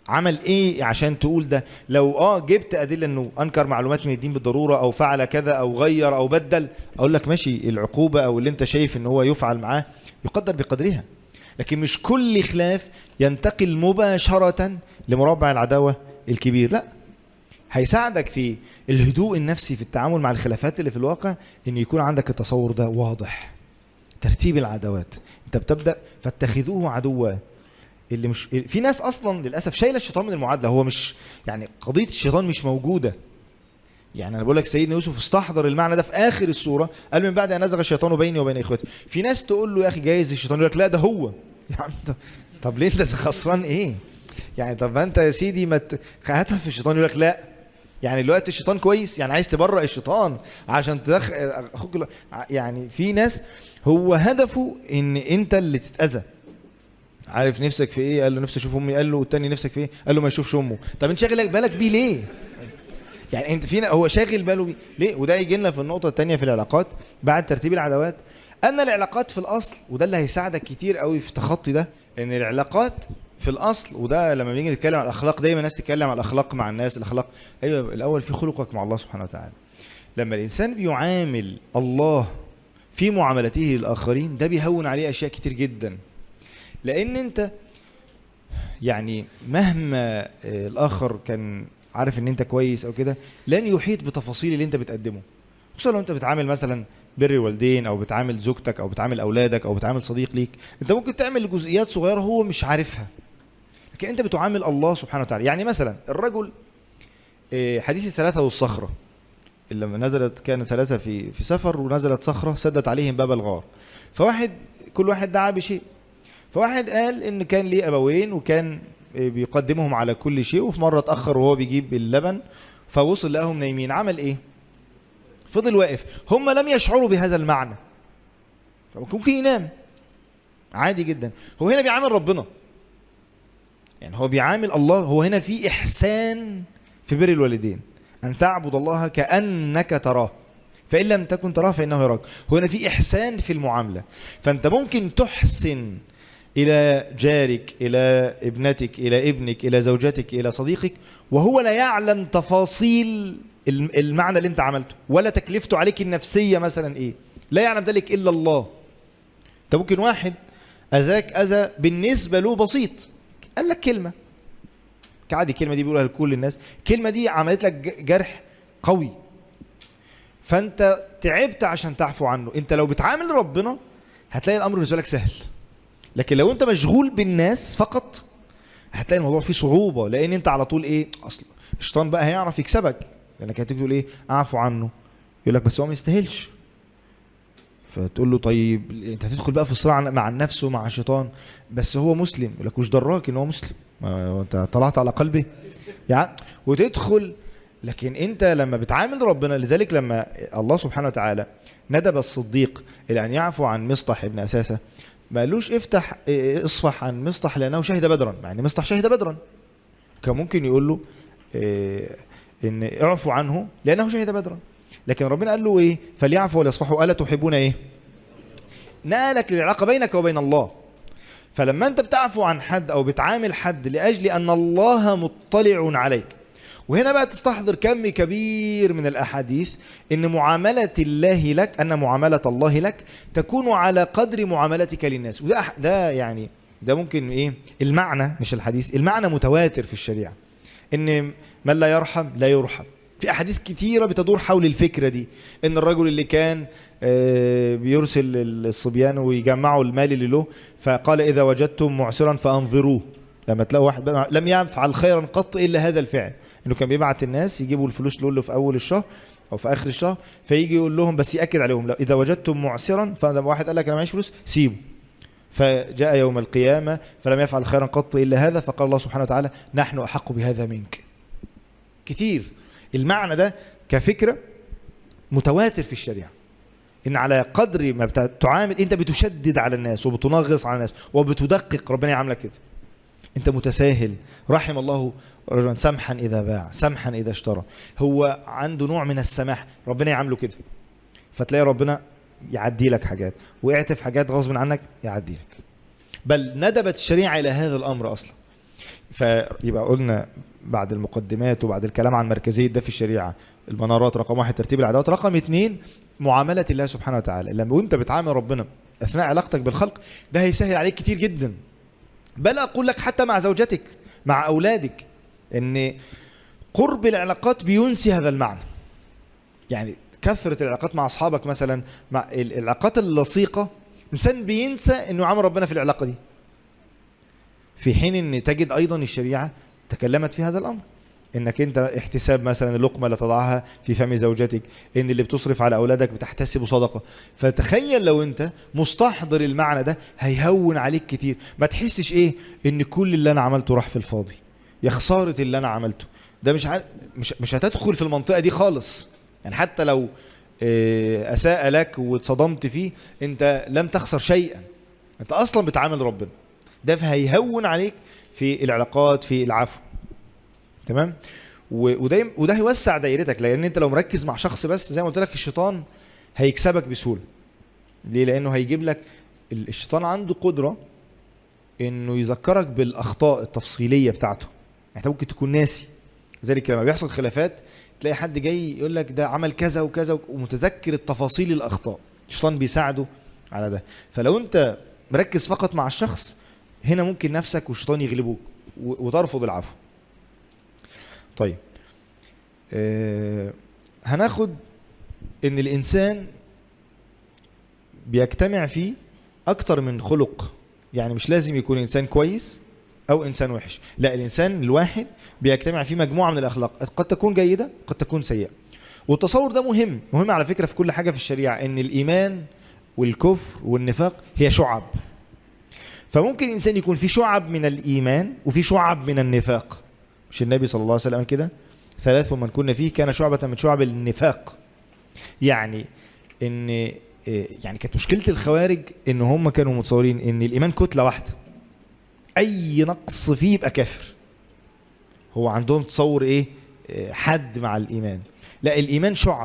عمل ايه عشان تقول ده لو اه جبت ادله انه انكر معلومات من الدين بالضروره او فعل كذا او غير او بدل اقول لك ماشي العقوبه او اللي انت شايف ان هو يفعل معاه يقدر بقدرها لكن مش كل خلاف ينتقل مباشره لمربع العداوه الكبير لا هيساعدك في الهدوء النفسي في التعامل مع الخلافات اللي في الواقع ان يكون عندك التصور ده واضح ترتيب العداوات انت بتبدا فاتخذوه عدوا اللي مش في ناس اصلا للاسف شايله الشيطان من المعادله هو مش يعني قضيه الشيطان مش موجوده يعني انا بقول لك سيدنا يوسف استحضر المعنى ده في اخر السوره قال من بعد ان نزغ الشيطان بيني وبين اخوتي في ناس تقول له يا اخي جايز الشيطان يقول لك لا ده هو يا عم طب, طب ليه انت خسران ايه يعني طب ما انت يا سيدي ما ت- هاتها في الشيطان يقول لك لا يعني دلوقتي الشيطان كويس يعني عايز تبرئ الشيطان عشان تدخل اخوك ال- يعني في ناس هو هدفه ان انت اللي تتاذى عارف نفسك في ايه قال له نفسي اشوف امي قال له والتاني نفسك في ايه قال له ما يشوفش امه طب انت شاغل بالك بيه ليه يعني انت فينا هو شاغل باله بيه ليه وده يجي لنا في النقطه الثانيه في العلاقات بعد ترتيب العداوات ان العلاقات في الاصل وده اللي هيساعدك كتير قوي في تخطي ده ان العلاقات في الاصل وده لما بنيجي نتكلم عن الاخلاق دايما الناس تتكلم عن الاخلاق مع الناس الاخلاق ايوه الاول في خلقك مع الله سبحانه وتعالى لما الانسان بيعامل الله في معاملته للاخرين ده بيهون عليه اشياء كتير جدا لان انت يعني مهما آه، الاخر كان عارف ان انت كويس او كده لن يحيط بتفاصيل اللي انت بتقدمه خصوصا لو انت بتعامل مثلا بر الوالدين او بتعامل زوجتك او بتعامل اولادك او بتعامل صديق ليك انت ممكن تعمل جزئيات صغيره هو مش عارفها لكن انت بتعامل الله سبحانه وتعالى يعني مثلا الرجل آه، حديث الثلاثه والصخره اللي لما نزلت كان ثلاثه في في سفر ونزلت صخره سدت عليهم باب الغار فواحد كل واحد دعا بشيء فواحد قال ان كان ليه ابوين وكان بيقدمهم على كل شيء وفي مره اتاخر وهو بيجيب اللبن فوصل لقاهم نايمين عمل ايه فضل واقف هم لم يشعروا بهذا المعنى ممكن ينام عادي جدا هو هنا بيعامل ربنا يعني هو بيعامل الله هو هنا في احسان في بر الوالدين ان تعبد الله كانك تراه فان لم تكن تراه فانه يراك هو هنا في احسان في المعامله فانت ممكن تحسن الى جارك الى ابنتك الى ابنك الى زوجتك الى صديقك وهو لا يعلم تفاصيل الم- المعنى اللي انت عملته ولا تكلفته عليك النفسيه مثلا ايه لا يعلم ذلك الا الله انت ممكن واحد اذاك اذى بالنسبه له بسيط قال لك كلمه كعادي الكلمه دي بيقولها لكل الناس الكلمه دي عملت لك ج- جرح قوي فانت تعبت عشان تعفو عنه انت لو بتعامل ربنا هتلاقي الامر بالنسبه لك سهل لكن لو انت مشغول بالناس فقط هتلاقي الموضوع فيه صعوبه لان انت على طول ايه اصل الشيطان بقى هيعرف يكسبك لانك هتيجي تقول ايه اعفو عنه يقول لك بس هو ما يستاهلش فتقول له طيب انت هتدخل بقى في صراع مع النفس ومع الشيطان بس هو مسلم يقول لك وش دراك ان هو مسلم ما هو انت طلعت على قلبه يعني وتدخل لكن انت لما بتعامل ربنا لذلك لما الله سبحانه وتعالى ندب الصديق الى ان يعفو عن مصطح ابن اساسه ما قالوش افتح اه، اصفح عن مصطح لانه شهد بدرا مع ان مصطح شهد بدرا كان ممكن يقول له اه، ان اعفو عنه لانه شهد بدرا لكن ربنا قال له ايه فليعفوا وليصفحوا الا تحبون ايه نقلك للعلاقه بينك وبين الله فلما انت بتعفو عن حد او بتعامل حد لاجل ان الله مطلع عليك وهنا بقى تستحضر كم كبير من الاحاديث ان معامله الله لك ان معامله الله لك تكون على قدر معاملتك للناس وده أح- ده يعني ده ممكن ايه المعنى مش الحديث المعنى متواتر في الشريعه ان من لا يرحم لا يرحم في احاديث كتيره بتدور حول الفكره دي ان الرجل اللي كان آه، بيرسل الصبيان ويجمعوا المال اللي له فقال اذا وجدتم معسرا فانظروه لما تلاقوا واحد بقى لم يفعل خيرا قط الا هذا الفعل انه كان بيبعت الناس يجيبوا الفلوس له في اول الشهر او في اخر الشهر فيجي يقول لهم بس ياكد عليهم لو اذا وجدتم معسرا فلما واحد قال لك انا معيش فلوس سيبه فجاء يوم القيامة فلم يفعل خيرا قط إلا هذا فقال الله سبحانه وتعالى نحن أحق بهذا منك كتير المعنى ده كفكرة متواتر في الشريعة إن على قدر ما بت- تعامل أنت بتشدد على الناس وبتنغص على الناس وبتدقق ربنا يعاملك كده أنت متساهل رحم الله رجلا سمحا إذا باع سمحا إذا اشترى هو عنده نوع من السماح ربنا يعامله كده فتلاقي ربنا يعدي لك حاجات وقعت في حاجات غصب عنك يعدي لك بل ندبت الشريعة إلى هذا الأمر أصلا فيبقى قلنا بعد المقدمات وبعد الكلام عن مركزية ده في الشريعة المنارات رقم واحد ترتيب العداوات رقم اتنين معاملة الله سبحانه وتعالى لما وانت بتعامل ربنا أثناء علاقتك بالخلق ده هيسهل عليك كتير جدا بل أقول لك حتى مع زوجتك مع أولادك ان قرب العلاقات بينسي هذا المعنى يعني كثرة العلاقات مع أصحابك مثلا مع العلاقات اللصيقة إنسان بينسى إنه عمل ربنا في العلاقة دي في حين إن تجد أيضا الشريعة تكلمت في هذا الأمر انك انت احتساب مثلا اللقمه اللي تضعها في فم زوجتك ان اللي بتصرف على اولادك بتحتسب صدقه فتخيل لو انت مستحضر المعنى ده هيهون عليك كتير ما تحسش ايه ان كل اللي انا عملته راح في الفاضي يا خساره اللي انا عملته ده مش عارف مش مش هتدخل في المنطقه دي خالص يعني حتى لو آه، اساء لك واتصدمت فيه انت لم تخسر شيئا انت اصلا بتعامل ربنا ده هيهون عليك في العلاقات في العفو تمام و- وده وده هيوسع دايرتك لان انت لو مركز مع شخص بس زي ما قلت لك الشيطان هيكسبك بسهوله ليه لانه هيجيب لك ال- الشيطان عنده قدره انه يذكرك بالاخطاء التفصيليه بتاعته يعني انت ممكن تكون ناسي لذلك لما بيحصل خلافات تلاقي حد جاي يقول لك ده عمل كذا وكذا ومتذكر التفاصيل الاخطاء الشيطان بيساعده على ده فلو انت مركز فقط مع الشخص هنا ممكن نفسك والشيطان يغلبوك و- وترفض العفو طيب آه هناخد ان الانسان بيجتمع فيه اكتر من خلق يعني مش لازم يكون انسان كويس او انسان وحش لا الانسان الواحد بيجتمع فيه مجموعه من الاخلاق قد تكون جيده قد تكون سيئه والتصور ده مهم مهم على فكره في كل حاجه في الشريعه ان الايمان والكفر والنفاق هي شعب فممكن الانسان يكون في شعب من الايمان وفي شعب من النفاق مش النبي صلى الله عليه وسلم قال كده ثلاث من كنا فيه كان شعبة من شعب النفاق يعني ان إيه، يعني كانت مشكلة الخوارج ان هم كانوا متصورين ان الايمان كتلة واحدة اي نقص فيه يبقى كافر هو عندهم تصور ايه إيه، حد مع الايمان لا الايمان شعب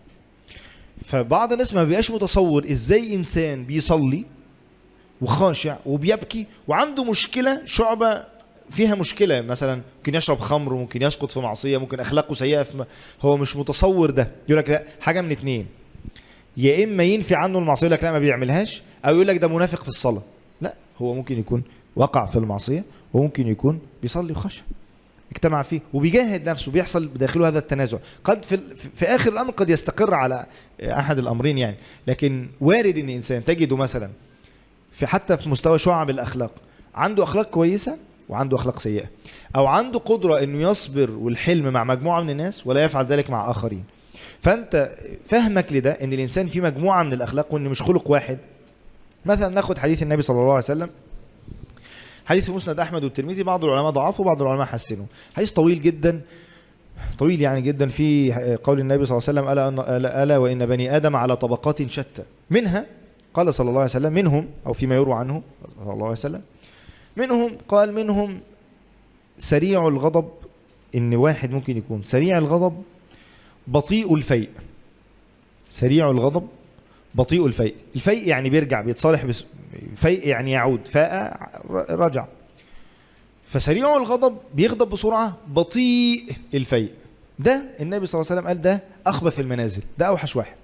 فبعض الناس ما بيبقاش متصور ازاي انسان بيصلي وخاشع وبيبكي وعنده مشكله شعبه فيها مشكله مثلا ممكن يشرب خمر وممكن يسقط في معصيه ممكن اخلاقه سيئه في م... هو مش متصور ده يقول لك لا حاجه من اتنين يا اما ينفي عنه المعصيه يقول لك لا ما بيعملهاش او يقول لك ده منافق في الصلاه لا هو ممكن يكون وقع في المعصيه وممكن يكون بيصلي وخشع اجتمع فيه وبيجاهد نفسه بيحصل بداخله هذا التنازع قد في, ال- في- في اخر الامر قد يستقر على احد الامرين يعني لكن وارد ان انسان تجده مثلا في حتى في مستوى شعب الاخلاق عنده اخلاق كويسه وعنده اخلاق سيئه او عنده قدره انه يصبر والحلم مع مجموعه من الناس ولا يفعل ذلك مع اخرين فانت فهمك لده ان الانسان في مجموعه من الاخلاق وان مش خلق واحد مثلا ناخد حديث النبي صلى الله عليه وسلم حديث في مسند احمد والترمذي بعض العلماء ضعفه وبعض العلماء حسنه حديث طويل جدا طويل يعني جدا في قول النبي صلى الله عليه وسلم الا أن- الا, ألا وان بني ادم على طبقات شتى منها قال صلى الله عليه وسلم منهم او فيما يروى عنه صلى الله عليه وسلم منهم قال منهم سريع الغضب ان واحد ممكن يكون سريع الغضب بطيء الفيء سريع الغضب بطيء الفيء الفيء يعني بيرجع بيتصالح بس فيء يعني يعود فاء ر- رجع فسريع الغضب بيغضب بسرعة بطيء الفيء ده النبي صلى الله عليه وسلم قال ده أخبث المنازل ده أوحش واحد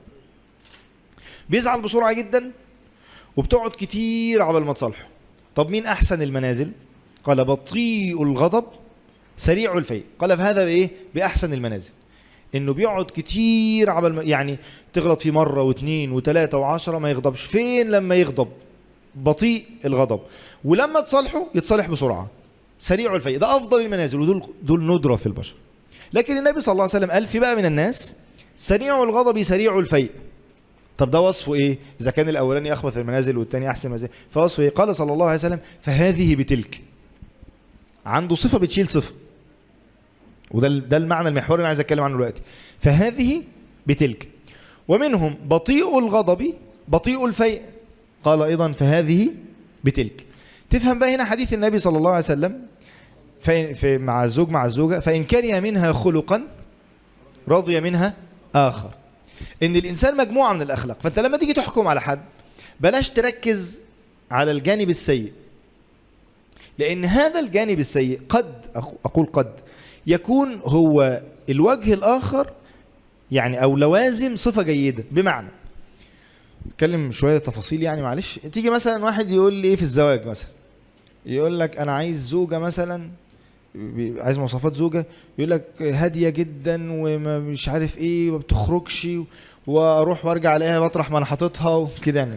بيزعل بسرعة جدا وبتقعد كتير عبال ما تصالحه طب مين أحسن المنازل قال بطيء الغضب سريع الفيء قال فهذا بإيه بأحسن المنازل انه بيقعد كتير عبال ما يعني تغلط فيه مره واثنين وثلاثه وعشرة ما يغضبش فين لما يغضب بطيء الغضب ولما تصالحه يتصالح بسرعه سريع الفيء ده افضل المنازل ودول دول ندره في البشر لكن النبي صلى الله عليه وسلم قال في بقى من الناس سريع الغضب سريع الفيء طب ده وصفه ايه اذا كان الاولاني اخبث المنازل والثاني احسن المنازل فوصفه ايه قال صلى الله عليه وسلم فهذه بتلك عنده صفه بتشيل صفه وده ال- ده المعنى المحوري اللي انا عايز اتكلم عنه دلوقتي فهذه بتلك ومنهم بطيء الغضب بطيء الفيء قال ايضا فهذه بتلك تفهم بقى هنا حديث النبي صلى الله عليه وسلم فإن في مع الزوج مع الزوجه فان كره منها خلقا رضي منها اخر ان الانسان مجموعه من الاخلاق فانت لما تيجي تحكم على حد بلاش تركز على الجانب السيء لان هذا الجانب السيء قد أخ- اقول قد يكون هو الوجه الاخر يعني او لوازم صفه جيده بمعنى اتكلم شويه تفاصيل يعني معلش تيجي مثلا واحد يقول لي ايه في الزواج مثلا يقول لك انا عايز زوجه مثلا بي- عايز مواصفات زوجه يقول لك هاديه جدا ومش عارف ايه وما بتخرجش واروح وارجع الاقيها مطرح ما انا حاططها وكده يعني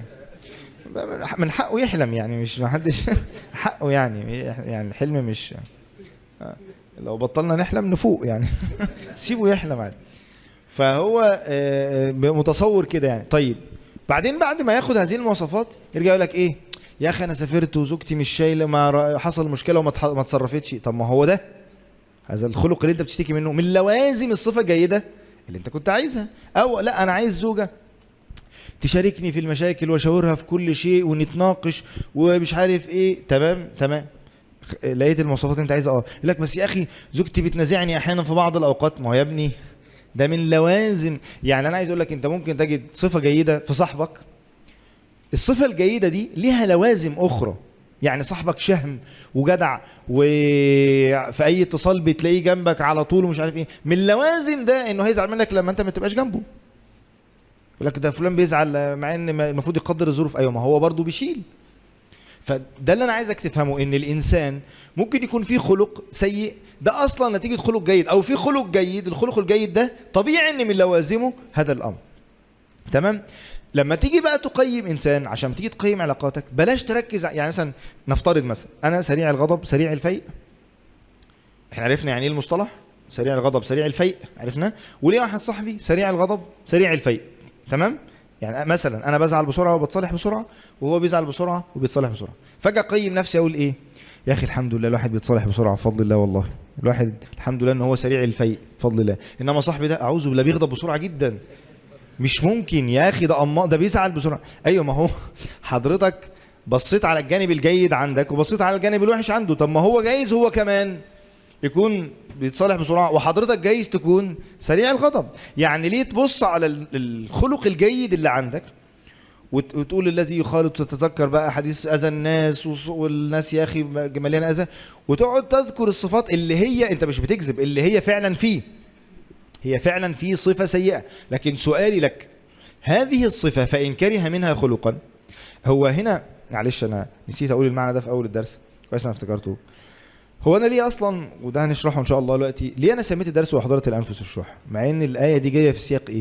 من حقه يحلم يعني مش محدش حقه يعني يعني الحلم مش لو بطلنا نحلم نفوق يعني سيبه يحلم عادي فهو آه، متصور كده يعني طيب بعدين بعد ما ياخد هذه المواصفات يرجع يقول لك ايه يا اخي انا سافرت وزوجتي مش شايله ما را- حصل مشكله وما اتح- ما اتصرفتش طب ما هو ده هذا الخلق اللي انت بتشتكي منه من لوازم الصفه الجيده اللي انت كنت عايزها او لا انا عايز زوجه تشاركني في المشاكل واشاورها في كل شيء ونتناقش ومش عارف ايه تمام تمام خ- لقيت المواصفات اللي انت عايزها اه يقول لك بس يا اخي زوجتي بتنازعني احيانا في بعض الاوقات ما هو يا ابني ده من لوازم يعني انا عايز اقول لك انت ممكن تجد صفه جيده في صاحبك الصفه الجيده دي ليها لوازم اخرى يعني صاحبك شهم وجدع وفي اي اتصال بتلاقيه جنبك على طول ومش عارف ايه من لوازم ده انه هيزعل منك لما انت ما تبقاش جنبه يقول لك ده فلان بيزعل مع ان ما- المفروض يقدر الظروف ايوه ما هو برضه بيشيل فده اللي انا عايزك تفهمه ان الانسان ممكن يكون فيه خلق سيء ده اصلا نتيجه خلق جيد او في خلق جيد الخلق الجيد ده طبيعي ان من لوازمه هذا الامر تمام لما تيجي بقى تقيم انسان عشان تيجي تقيم علاقاتك بلاش تركز ع- يعني مثلا نفترض مثلا انا سريع الغضب سريع الفيء احنا عرفنا يعني ايه المصطلح سريع الغضب سريع الفيء عرفنا وليه واحد صاحبي سريع الغضب سريع الفيء تمام يعني مثلا انا بزعل بسرعه وبتصالح بسرعه وهو بيزعل بسرعه وبيتصالح بسرعه فجاه اقيم نفسي اقول ايه يا اخي الحمد لله الواحد بيتصالح بسرعه بفضل الله والله الواحد الحمد لله ان هو سريع الفيء بفضل الله انما صاحبي ده اعوذ بالله بيغضب بسرعه جدا مش ممكن يا اخي ده أما ده بيزعل بسرعه ايوه ما هو حضرتك بصيت على الجانب الجيد عندك وبصيت على الجانب الوحش عنده طب ما هو جايز هو كمان يكون بيتصالح بسرعه وحضرتك جايز تكون سريع الغضب يعني ليه تبص على ال- الخلق الجيد اللي عندك وت- وتقول الذي يخالط تتذكر بقى حديث اذى الناس وص- والناس يا اخي مليانه اذى وتقعد تذكر الصفات اللي هي انت مش بتكذب اللي هي فعلا فيه هي فعلا في صفه سيئه لكن سؤالي لك هذه الصفه فان كره منها خلقا هو هنا معلش انا نسيت اقول المعنى ده في اول الدرس كويس انا افتكرته هو انا ليه اصلا وده هنشرحه ان شاء الله دلوقتي ليه انا سميت الدرس وحضاره الانفس الشح مع ان الايه دي جايه في سياق ايه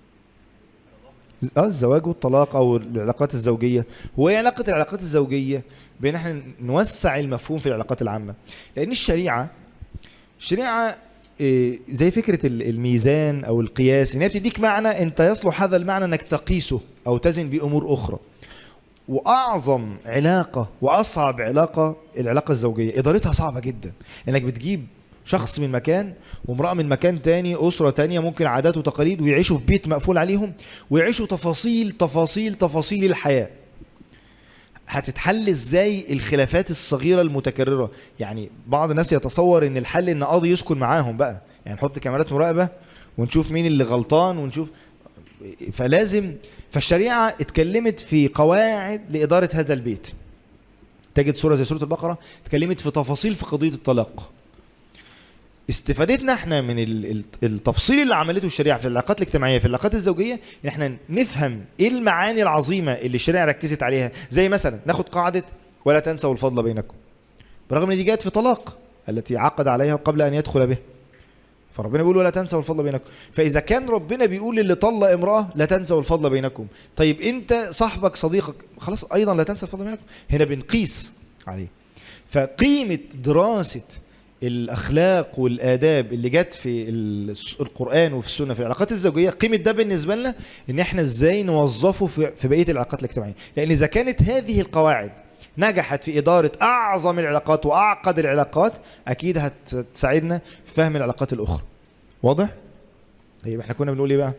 اه الزواج والطلاق او العلاقات الزوجيه هو ايه علاقه العلاقات الزوجيه بان احنا نوسع المفهوم في العلاقات العامه لان الشريعه الشريعه إيه، زي فكره ال- الميزان او القياس ان هي بتديك معنى انت يصلح هذا المعنى انك تقيسه او تزن بامور اخرى واعظم علاقه واصعب علاقه العلاقه الزوجيه ادارتها صعبه جدا انك بتجيب شخص من مكان وامراه من مكان تاني اسره تانية ممكن عادات وتقاليد ويعيشوا في بيت مقفول عليهم ويعيشوا تفاصيل تفاصيل تفاصيل الحياه هتتحل ازاي الخلافات الصغيره المتكرره يعني بعض الناس يتصور ان الحل ان قاضي يسكن معاهم بقى يعني نحط كاميرات مراقبه ونشوف مين اللي غلطان ونشوف فلازم فالشريعه اتكلمت في قواعد لاداره هذا البيت تجد سوره زي سوره البقره اتكلمت في تفاصيل في قضيه الطلاق استفادتنا احنا من ال- ال- التفصيل اللي عملته الشريعه في العلاقات الاجتماعيه في العلاقات الزوجيه ان احنا نفهم ايه المعاني العظيمه اللي الشريعه ركزت عليها زي مثلا ناخد قاعده ولا تنسوا الفضل بينكم برغم ان دي جاءت في طلاق التي عقد عليها قبل ان يدخل به فربنا بيقول ولا تنسوا الفضل بينكم فاذا كان ربنا بيقول للي طلق امراه لا تنسوا الفضل بينكم طيب انت صاحبك صديقك خلاص ايضا لا تنسى الفضل بينكم هنا بنقيس عليه فقيمه دراسه الاخلاق والاداب اللي جت في الس- القران وفي السنه في العلاقات الزوجيه قيمه ده بالنسبه لنا ان احنا ازاي نوظفه في في بقيه العلاقات الاجتماعيه لان اذا كانت هذه القواعد نجحت في اداره اعظم العلاقات واعقد العلاقات اكيد هتساعدنا في فهم العلاقات الاخرى واضح طيب احنا كنا بنقول ايه بقى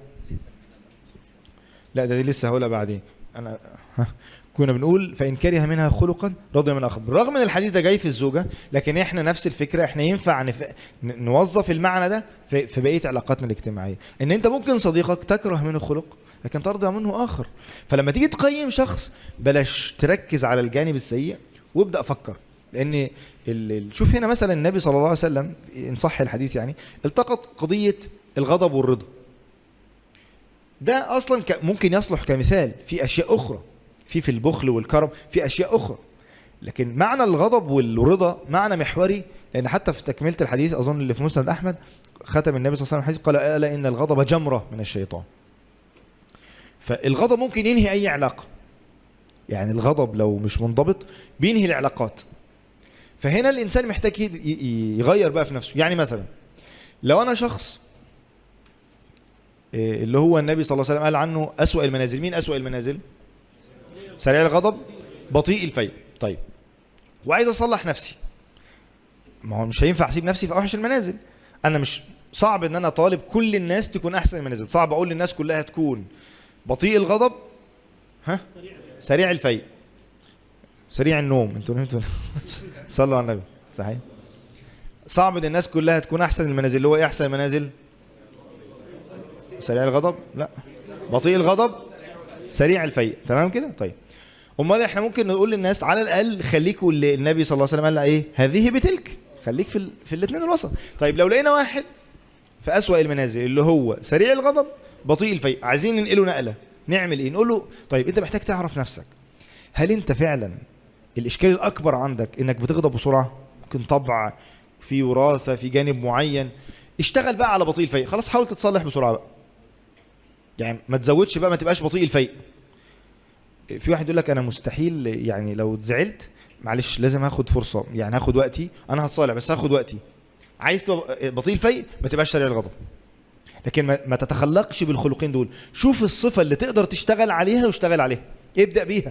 لا ده دي لسه هقولها بعدين انا ها كنا بنقول فان كره منها خلقا رضي من اخر بالرغم ان الحديث ده جاي في الزوجه لكن احنا نفس الفكره احنا ينفع نف... ن- نوظف المعنى ده في, في بقيه علاقاتنا الاجتماعيه ان انت ممكن صديقك تكره منه خلق لكن ترضى منه اخر فلما تيجي تقيم شخص بلاش تركز على الجانب السيء وابدا فكر لان ال- ال- شوف هنا مثلا النبي صلى الله عليه وسلم ان صح الحديث يعني التقط قضيه الغضب والرضا ده اصلا ك- ممكن يصلح كمثال في اشياء اخرى في في البخل والكرم في اشياء اخرى لكن معنى الغضب والرضا معنى محوري لان حتى في تكمله الحديث اظن اللي في مسند احمد ختم النبي صلى الله عليه وسلم الحديث قال الا ان الغضب جمره من الشيطان فالغضب ممكن ينهي اي علاقه يعني الغضب لو مش منضبط بينهي العلاقات فهنا الانسان محتاج يد- ي- ي- يغير بقى في نفسه يعني مثلا لو انا شخص إيه، اللي هو النبي صلى الله عليه وسلم قال عنه اسوأ المنازل مين اسوأ المنازل سريع الغضب بطيء الفيء طيب وعايز اصلح نفسي ما هو مش هينفع اسيب نفسي في اوحش المنازل انا مش صعب ان انا طالب كل الناس تكون احسن المنازل صعب اقول للناس كلها تكون بطيء الغضب ها سريع الفيء سريع النوم انتوا نمتوا صلوا على النبي صحيح صعب ان الناس كلها تكون احسن المنازل اللي هو ايه احسن المنازل سريع الغضب لا بطيء الغضب سريع الفيء تمام كده طيب امال احنا ممكن نقول للناس على الاقل خليكوا اللي النبي صلى الله عليه وسلم قال ايه هذه بتلك خليك في ال... في الاثنين الوسط طيب لو لقينا واحد في اسوأ المنازل اللي هو سريع الغضب بطيء الفيء عايزين ننقله نقله نعمل ايه نقول له طيب انت محتاج تعرف نفسك هل انت فعلا الاشكال الاكبر عندك انك بتغضب بسرعه ممكن طبع في وراثه في جانب معين اشتغل بقى على بطيء الفيء خلاص حاول تتصلح بسرعه بقى يعني ما تزودش بقى ما تبقاش بطيء الفيء في واحد يقول لك انا مستحيل يعني لو اتزعلت معلش لازم هاخد فرصه يعني هاخد وقتي انا هتصالح بس هاخد وقتي عايز تبقى بطيء الفيء ما تبقاش سريع الغضب لكن ما, ما تتخلقش بالخلقين دول شوف الصفه اللي تقدر تشتغل عليها واشتغل عليها ابدا بيها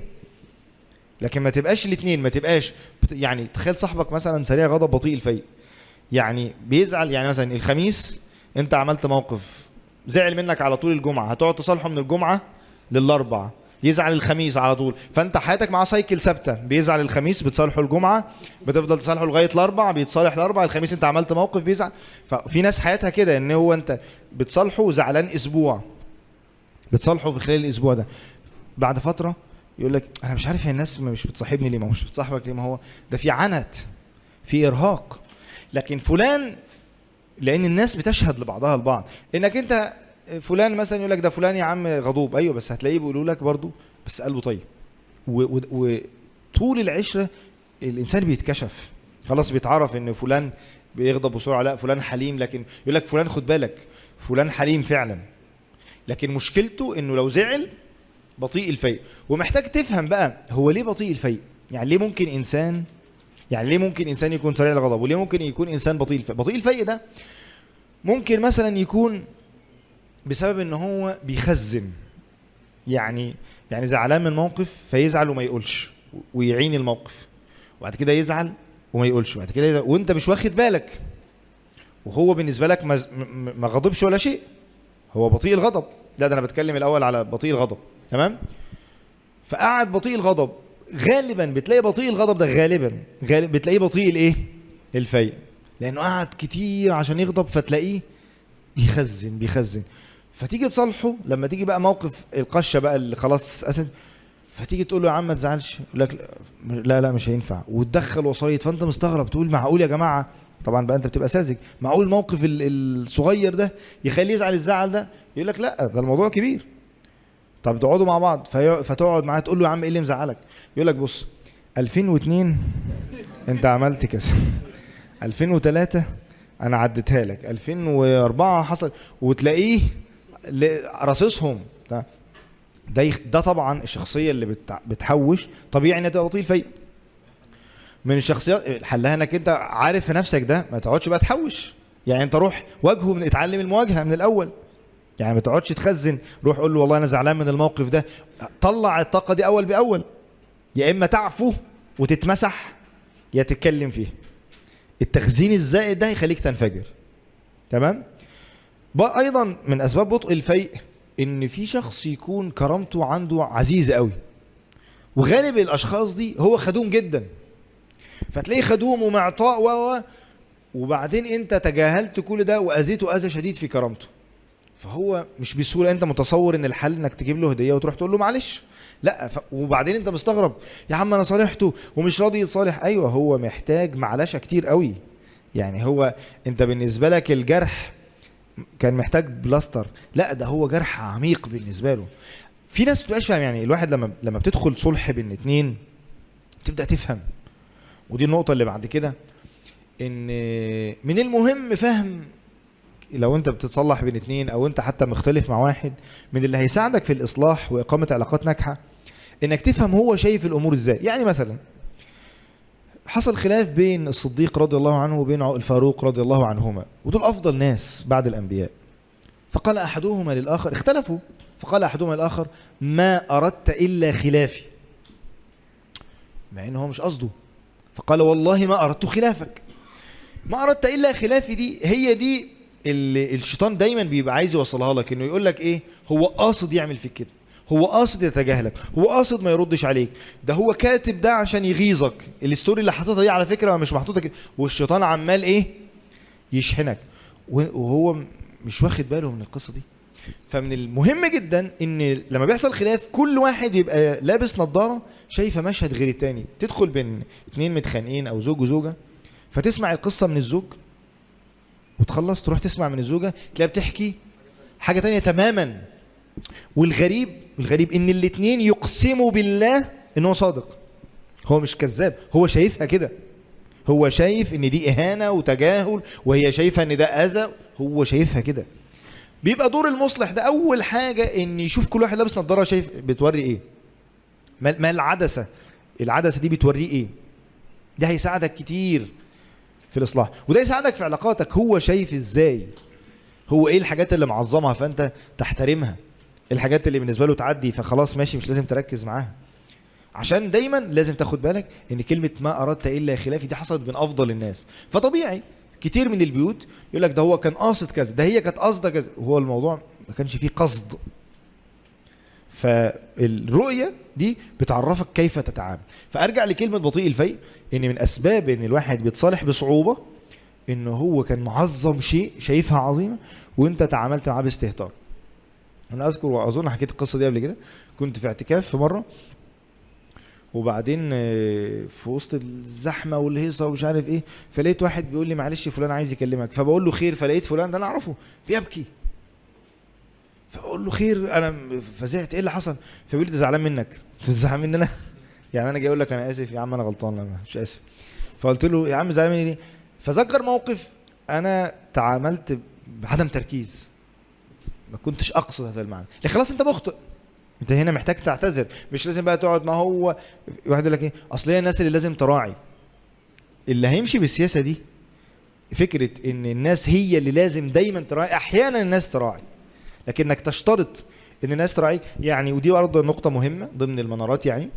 لكن ما تبقاش الاثنين ما تبقاش بت- يعني تخيل صاحبك مثلا سريع غضب بطيء الفيء يعني بيزعل يعني مثلا الخميس انت عملت موقف زعل منك على طول الجمعه هتقعد تصالحه من الجمعه للاربعه يزعل الخميس على طول فانت حياتك معاه سايكل ثابته بيزعل الخميس بتصالحه الجمعه بتفضل تصالحه لغايه الاربع بيتصالح الاربع الخميس انت عملت موقف بيزعل ففي ناس حياتها كده ان هو انت بتصالحه زعلان اسبوع بتصالحه في خلال الاسبوع ده بعد فتره يقول لك انا مش عارف هي الناس مش بتصاحبني ليه ما هو مش بتصاحبك ليه ما هو ده في عنت في ارهاق لكن فلان لان الناس بتشهد لبعضها البعض انك انت فلان مثلا يقول لك ده فلان يا عم غضوب ايوه بس هتلاقيه بيقولوا لك برضه بس قلبه طيب و- و- وطول العشره الانسان بيتكشف خلاص بيتعرف ان فلان بيغضب بسرعه لا فلان حليم لكن يقول لك فلان خد بالك فلان حليم فعلا لكن مشكلته انه لو زعل بطيء الفيء ومحتاج تفهم بقى هو ليه بطيء الفيء يعني ليه ممكن انسان يعني ليه ممكن انسان يكون سريع الغضب وليه ممكن يكون انسان بطيء الفيء بطيء الفيء ده ممكن مثلا يكون بسبب ان هو بيخزن يعني يعني زعلان من موقف فيزعل وما يقولش ويعين الموقف وبعد كده يزعل وما يقولش وبعد كده يزعل وانت مش واخد بالك وهو بالنسبه لك ما, ما- ما غضبش ولا شيء هو بطيء الغضب لا ده انا بتكلم الاول على بطيء الغضب تمام فقعد بطيء الغضب غالبا بتلاقي بطيء الغضب ده غالبا غالب بتلاقيه بطيء الايه الفيء لانه قعد كتير عشان يغضب فتلاقيه بيخزن بيخزن فتيجي تصالحه لما تيجي بقى موقف القشه بقى اللي خلاص اسد فتيجي تقول له يا عم ما تزعلش يقول لك لا لا مش هينفع وتدخل وسايط فانت مستغرب تقول معقول يا جماعه طبعا بقى انت بتبقى ساذج معقول الموقف ال- الصغير ده يخليه يزعل الزعل ده يقول لك لا ده الموضوع كبير طب تقعدوا مع بعض في فتقعد معاه تقول له يا عم ايه اللي مزعلك يقول لك بص 2002 انت عملت كذا 2003 انا عديتها لك 2004 حصل وتلاقيه ل- راصصهم ده ده, يخ- ده طبعا الشخصيه اللي بتع- بتحوش طبيعي انها تبقى بطيء الفيء من الشخصيات حلها انك انت عارف في نفسك ده ما تقعدش بقى تحوش يعني انت روح واجهه من اتعلم المواجهه من الاول يعني ما تقعدش تخزن روح قول له والله انا زعلان من الموقف ده طلع الطاقه دي اول باول يا اما تعفو وتتمسح يا تتكلم فيه التخزين الزائد ده هيخليك تنفجر تمام بقى ايضا من اسباب بطء الفيء ان في شخص يكون كرامته عنده عزيزه قوي وغالب الاشخاص دي هو خدوم جدا فتلاقيه خدوم ومعطاء و و- وبعدين انت تجاهلت كل ده واذيته اذى شديد في كرامته فهو مش بسهوله انت متصور ان الحل انك تجيب له هديه وتروح تقول له معلش لا ف... وبعدين انت مستغرب يا عم انا صالحته ومش راضي يتصالح ايوه هو محتاج معلشه كتير قوي يعني هو انت بالنسبه لك الجرح كان محتاج بلاستر لا ده هو جرح عميق بالنسبه له في ناس بتبقاش فاهم يعني الواحد لما لما بتدخل صلح بين اتنين تبدا تفهم ودي النقطه اللي بعد كده ان من المهم فهم لو انت بتتصلح بين اتنين او انت حتى مختلف مع واحد من اللي هيساعدك في الاصلاح واقامه علاقات ناجحه انك تفهم هو شايف الامور ازاي يعني مثلا حصل خلاف بين الصديق رضي الله عنه وبين الفاروق رضي الله عنهما ودول افضل ناس بعد الانبياء فقال احدهما للاخر اختلفوا فقال احدهما للاخر ما اردت الا خلافي مع ان هو مش قصده فقال والله ما اردت خلافك ما اردت الا خلافي دي هي دي اللي الشيطان دايما بيبقى عايز يوصلها لك انه يقول لك ايه هو قاصد يعمل فيك كده هو قاصد يتجاهلك هو قاصد ما يردش عليك ده هو كاتب ده عشان يغيظك الستوري اللي حاططها دي على فكره مش محطوطه كده والشيطان عمال ايه يشحنك وهو مش واخد باله من القصه دي فمن المهم جدا ان لما بيحصل خلاف كل واحد يبقى لابس نظاره شايفه مشهد غير التاني تدخل بين اتنين متخانقين او زوج وزوجه فتسمع القصه من الزوج وتخلص تروح تسمع من الزوجه تلاقيها بتحكي حاجه تانية تماما والغريب الغريب ان الاتنين يقسموا بالله ان هو صادق هو مش كذاب هو شايفها كده هو شايف ان دي اهانه وتجاهل وهي شايفه ان ده اذى هو شايفها كده بيبقى دور المصلح ده اول حاجه ان يشوف كل واحد لابس نظاره شايف بتوري ايه ما ما العدسه العدسه دي بتوريه ايه ده هيساعدك كتير في الاصلاح وده يساعدك في علاقاتك هو شايف ازاي هو ايه الحاجات اللي معظمها فانت تحترمها الحاجات اللي بالنسبه له تعدي فخلاص ماشي مش لازم تركز معاها عشان دايما لازم تاخد بالك ان كلمه ما اردت الا خلافي دي حصلت بين افضل الناس فطبيعي كتير من البيوت يقول لك ده هو كان قاصد كذا ده هي كانت قاصده كذا وهو الموضوع ما كانش فيه قصد فالرؤيه دي بتعرفك كيف تتعامل فارجع لكلمه بطيء الفيء ان من اسباب ان الواحد بيتصالح بصعوبه ان هو كان معظم شيء شايفها عظيمه وانت تعاملت معاه باستهتار انا اذكر واظن حكيت القصه دي قبل كده كنت في اعتكاف في مره وبعدين في وسط الزحمه والهيصه ومش عارف ايه فلقيت واحد بيقول لي معلش فلان عايز يكلمك فبقول له خير فلقيت فلان ده انا اعرفه بيبكي فبقول له خير انا فزعت ايه اللي حصل فبيقول لي انت زعلان منك انت زعلان مني انا يعني انا جاي اقول لك انا اسف يا عم انا غلطان انا مش اسف فقلت له يا عم زعلان مني ليه فذكر موقف انا تعاملت بعدم تركيز ما كنتش اقصد هذا المعنى لكن خلاص انت مخطئ انت هنا محتاج تعتذر مش لازم بقى تقعد ما هو واحد يقول لك ايه اصل هي الناس اللي لازم تراعي اللي هيمشي بالسياسه دي فكره ان الناس هي اللي لازم دايما تراعي احيانا الناس تراعي لكن انك تشترط ان الناس تراعي يعني ودي برضه نقطه مهمه ضمن المنارات يعني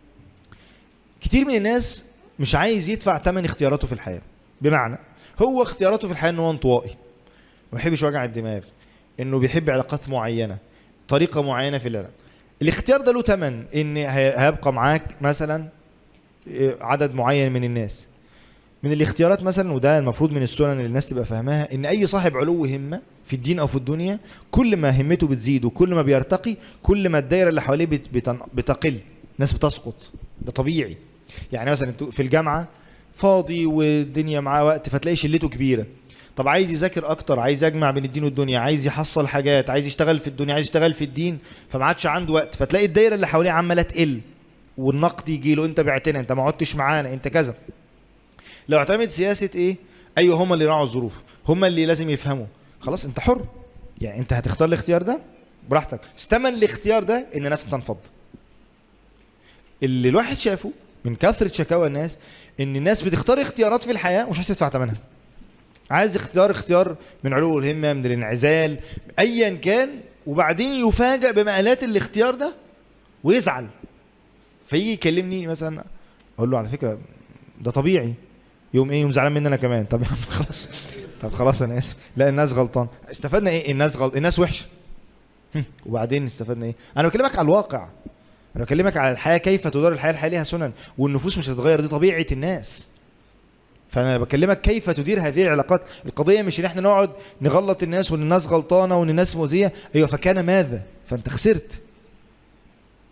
كتير من الناس مش عايز يدفع ثمن اختياراته في الحياه بمعنى هو اختياراته في الحياه ان هو انطوائي ما بيحبش وجع الدماغ انه بيحب علاقات معينه طريقه معينه في العلاقه الاختيار ده له ثمن ان هيبقى معاك مثلا عدد معين من الناس من الاختيارات مثلا وده المفروض من السنن اللي الناس تبقى فاهماها ان اي صاحب علو همه في الدين او في الدنيا كل ما همته بتزيد وكل ما بيرتقي كل ما الدايره اللي حواليه بتقل الناس بتسقط ده طبيعي يعني مثلا في الجامعه فاضي والدنيا معاه وقت فتلاقي شلته كبيره طب عايز يذاكر اكتر عايز يجمع بين الدين والدنيا عايز يحصل حاجات عايز يشتغل في الدنيا عايز يشتغل في الدين فما عادش عنده وقت فتلاقي الدايره اللي حواليه عماله تقل والنقد يجي له انت بعتنا انت ما عدتش معانا انت كذا لو اعتمد سياسه ايه ايوه هم اللي راعوا الظروف هم اللي لازم يفهموا خلاص انت حر يعني انت هتختار الاختيار ده براحتك استمن الاختيار ده ان الناس تنفض اللي الواحد شافه من كثره شكاوى الناس ان الناس بتختار اختيارات في الحياه ومش عايز تدفع ثمنها عايز اختيار اختيار من علو الهمه من الانعزال ايا كان وبعدين يفاجئ بمآلات الاختيار ده ويزعل فيجي يكلمني مثلا اقول له على فكره ده طبيعي يوم ايه يوم زعلان مني انا كمان طب يا عم خلاص طب خلاص انا اسف لا الناس غلطان استفدنا ايه الناس غلط الناس وحشه وبعدين استفدنا ايه انا بكلمك على الواقع انا بكلمك على الحياه كيف تدار الحياه الحياه ليها سنن والنفوس مش هتتغير دي طبيعه الناس فانا بكلمك كيف تدير هذه العلاقات القضيه مش ان احنا نقعد نغلط الناس وان الناس غلطانه وان الناس مؤذيه ايوه فكان ماذا فانت خسرت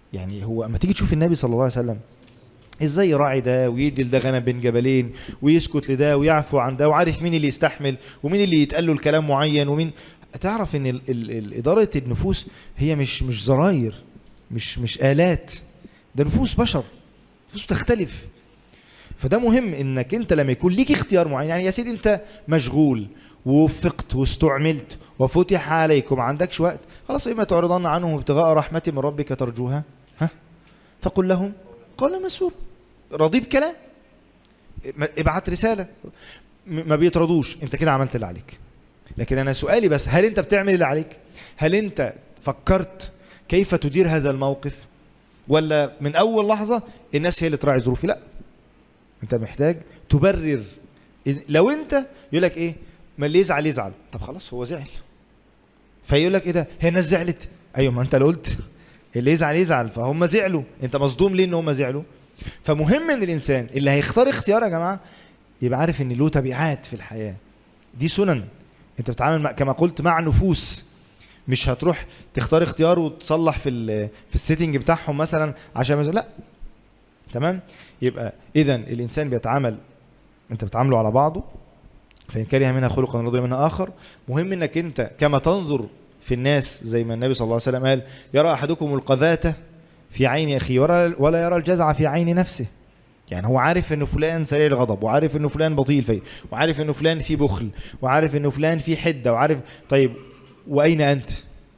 يعني هو اما تيجي تشوف النبي صلى الله عليه وسلم ازاي يراعي ده ويدي لده غنم بين جبلين ويسكت لده ويعفو عن ده وعارف مين اللي يستحمل ومين اللي يتقال له الكلام معين ومين تعرف ان ال ال ال اداره النفوس هي مش مش زراير مش مش الات ده نفوس بشر نفوس تختلف فده مهم انك انت لما يكون ليك اختيار معين يعني يا سيدي انت مشغول ووفقت واستعملت وفتح عليكم ما عندكش وقت خلاص اما تعرضن عنهم ابتغاء رحمه من ربك ترجوها ها فقل لهم قال مسور راضي بكلام ما- ابعت رساله م- ما بيترضوش انت كده عملت اللي عليك لكن انا سؤالي بس هل انت بتعمل اللي عليك هل انت فكرت كيف تدير هذا الموقف ولا من اول لحظه الناس هي اللي تراعي ظروفي لا انت محتاج تبرر إذ- لو انت يقول لك ايه ما اللي يزعل يزعل طب خلاص هو زعل فيقول لك ايه ده هي الناس زعلت ايوه ما انت اللي قلت اللي يزعل يزعل فهم زعلوا انت مصدوم ليه ان هم زعلوا فمهم ان الانسان اللي هيختار اختيار يا جماعه يبقى عارف ان له تبعات في الحياه دي سنن انت بتتعامل مع كما قلت مع نفوس مش هتروح تختار اختيار وتصلح في ال- في السيتنج بتاعهم مثلا عشان مثلا لا تمام يبقى اذا الانسان بيتعامل انت بتعامله على بعضه فان كره منها خلقا رضي منها اخر مهم انك انت كما تنظر في الناس زي ما النبي صلى الله عليه وسلم قال يرى احدكم القذاة في عين اخيه ولا ولا يرى الجزع في عين نفسه يعني هو عارف انه فلان سريع الغضب وعارف انه فلان بطيء الفي وعارف انه فلان فيه بخل وعارف انه فلان فيه حده وعارف طيب واين انت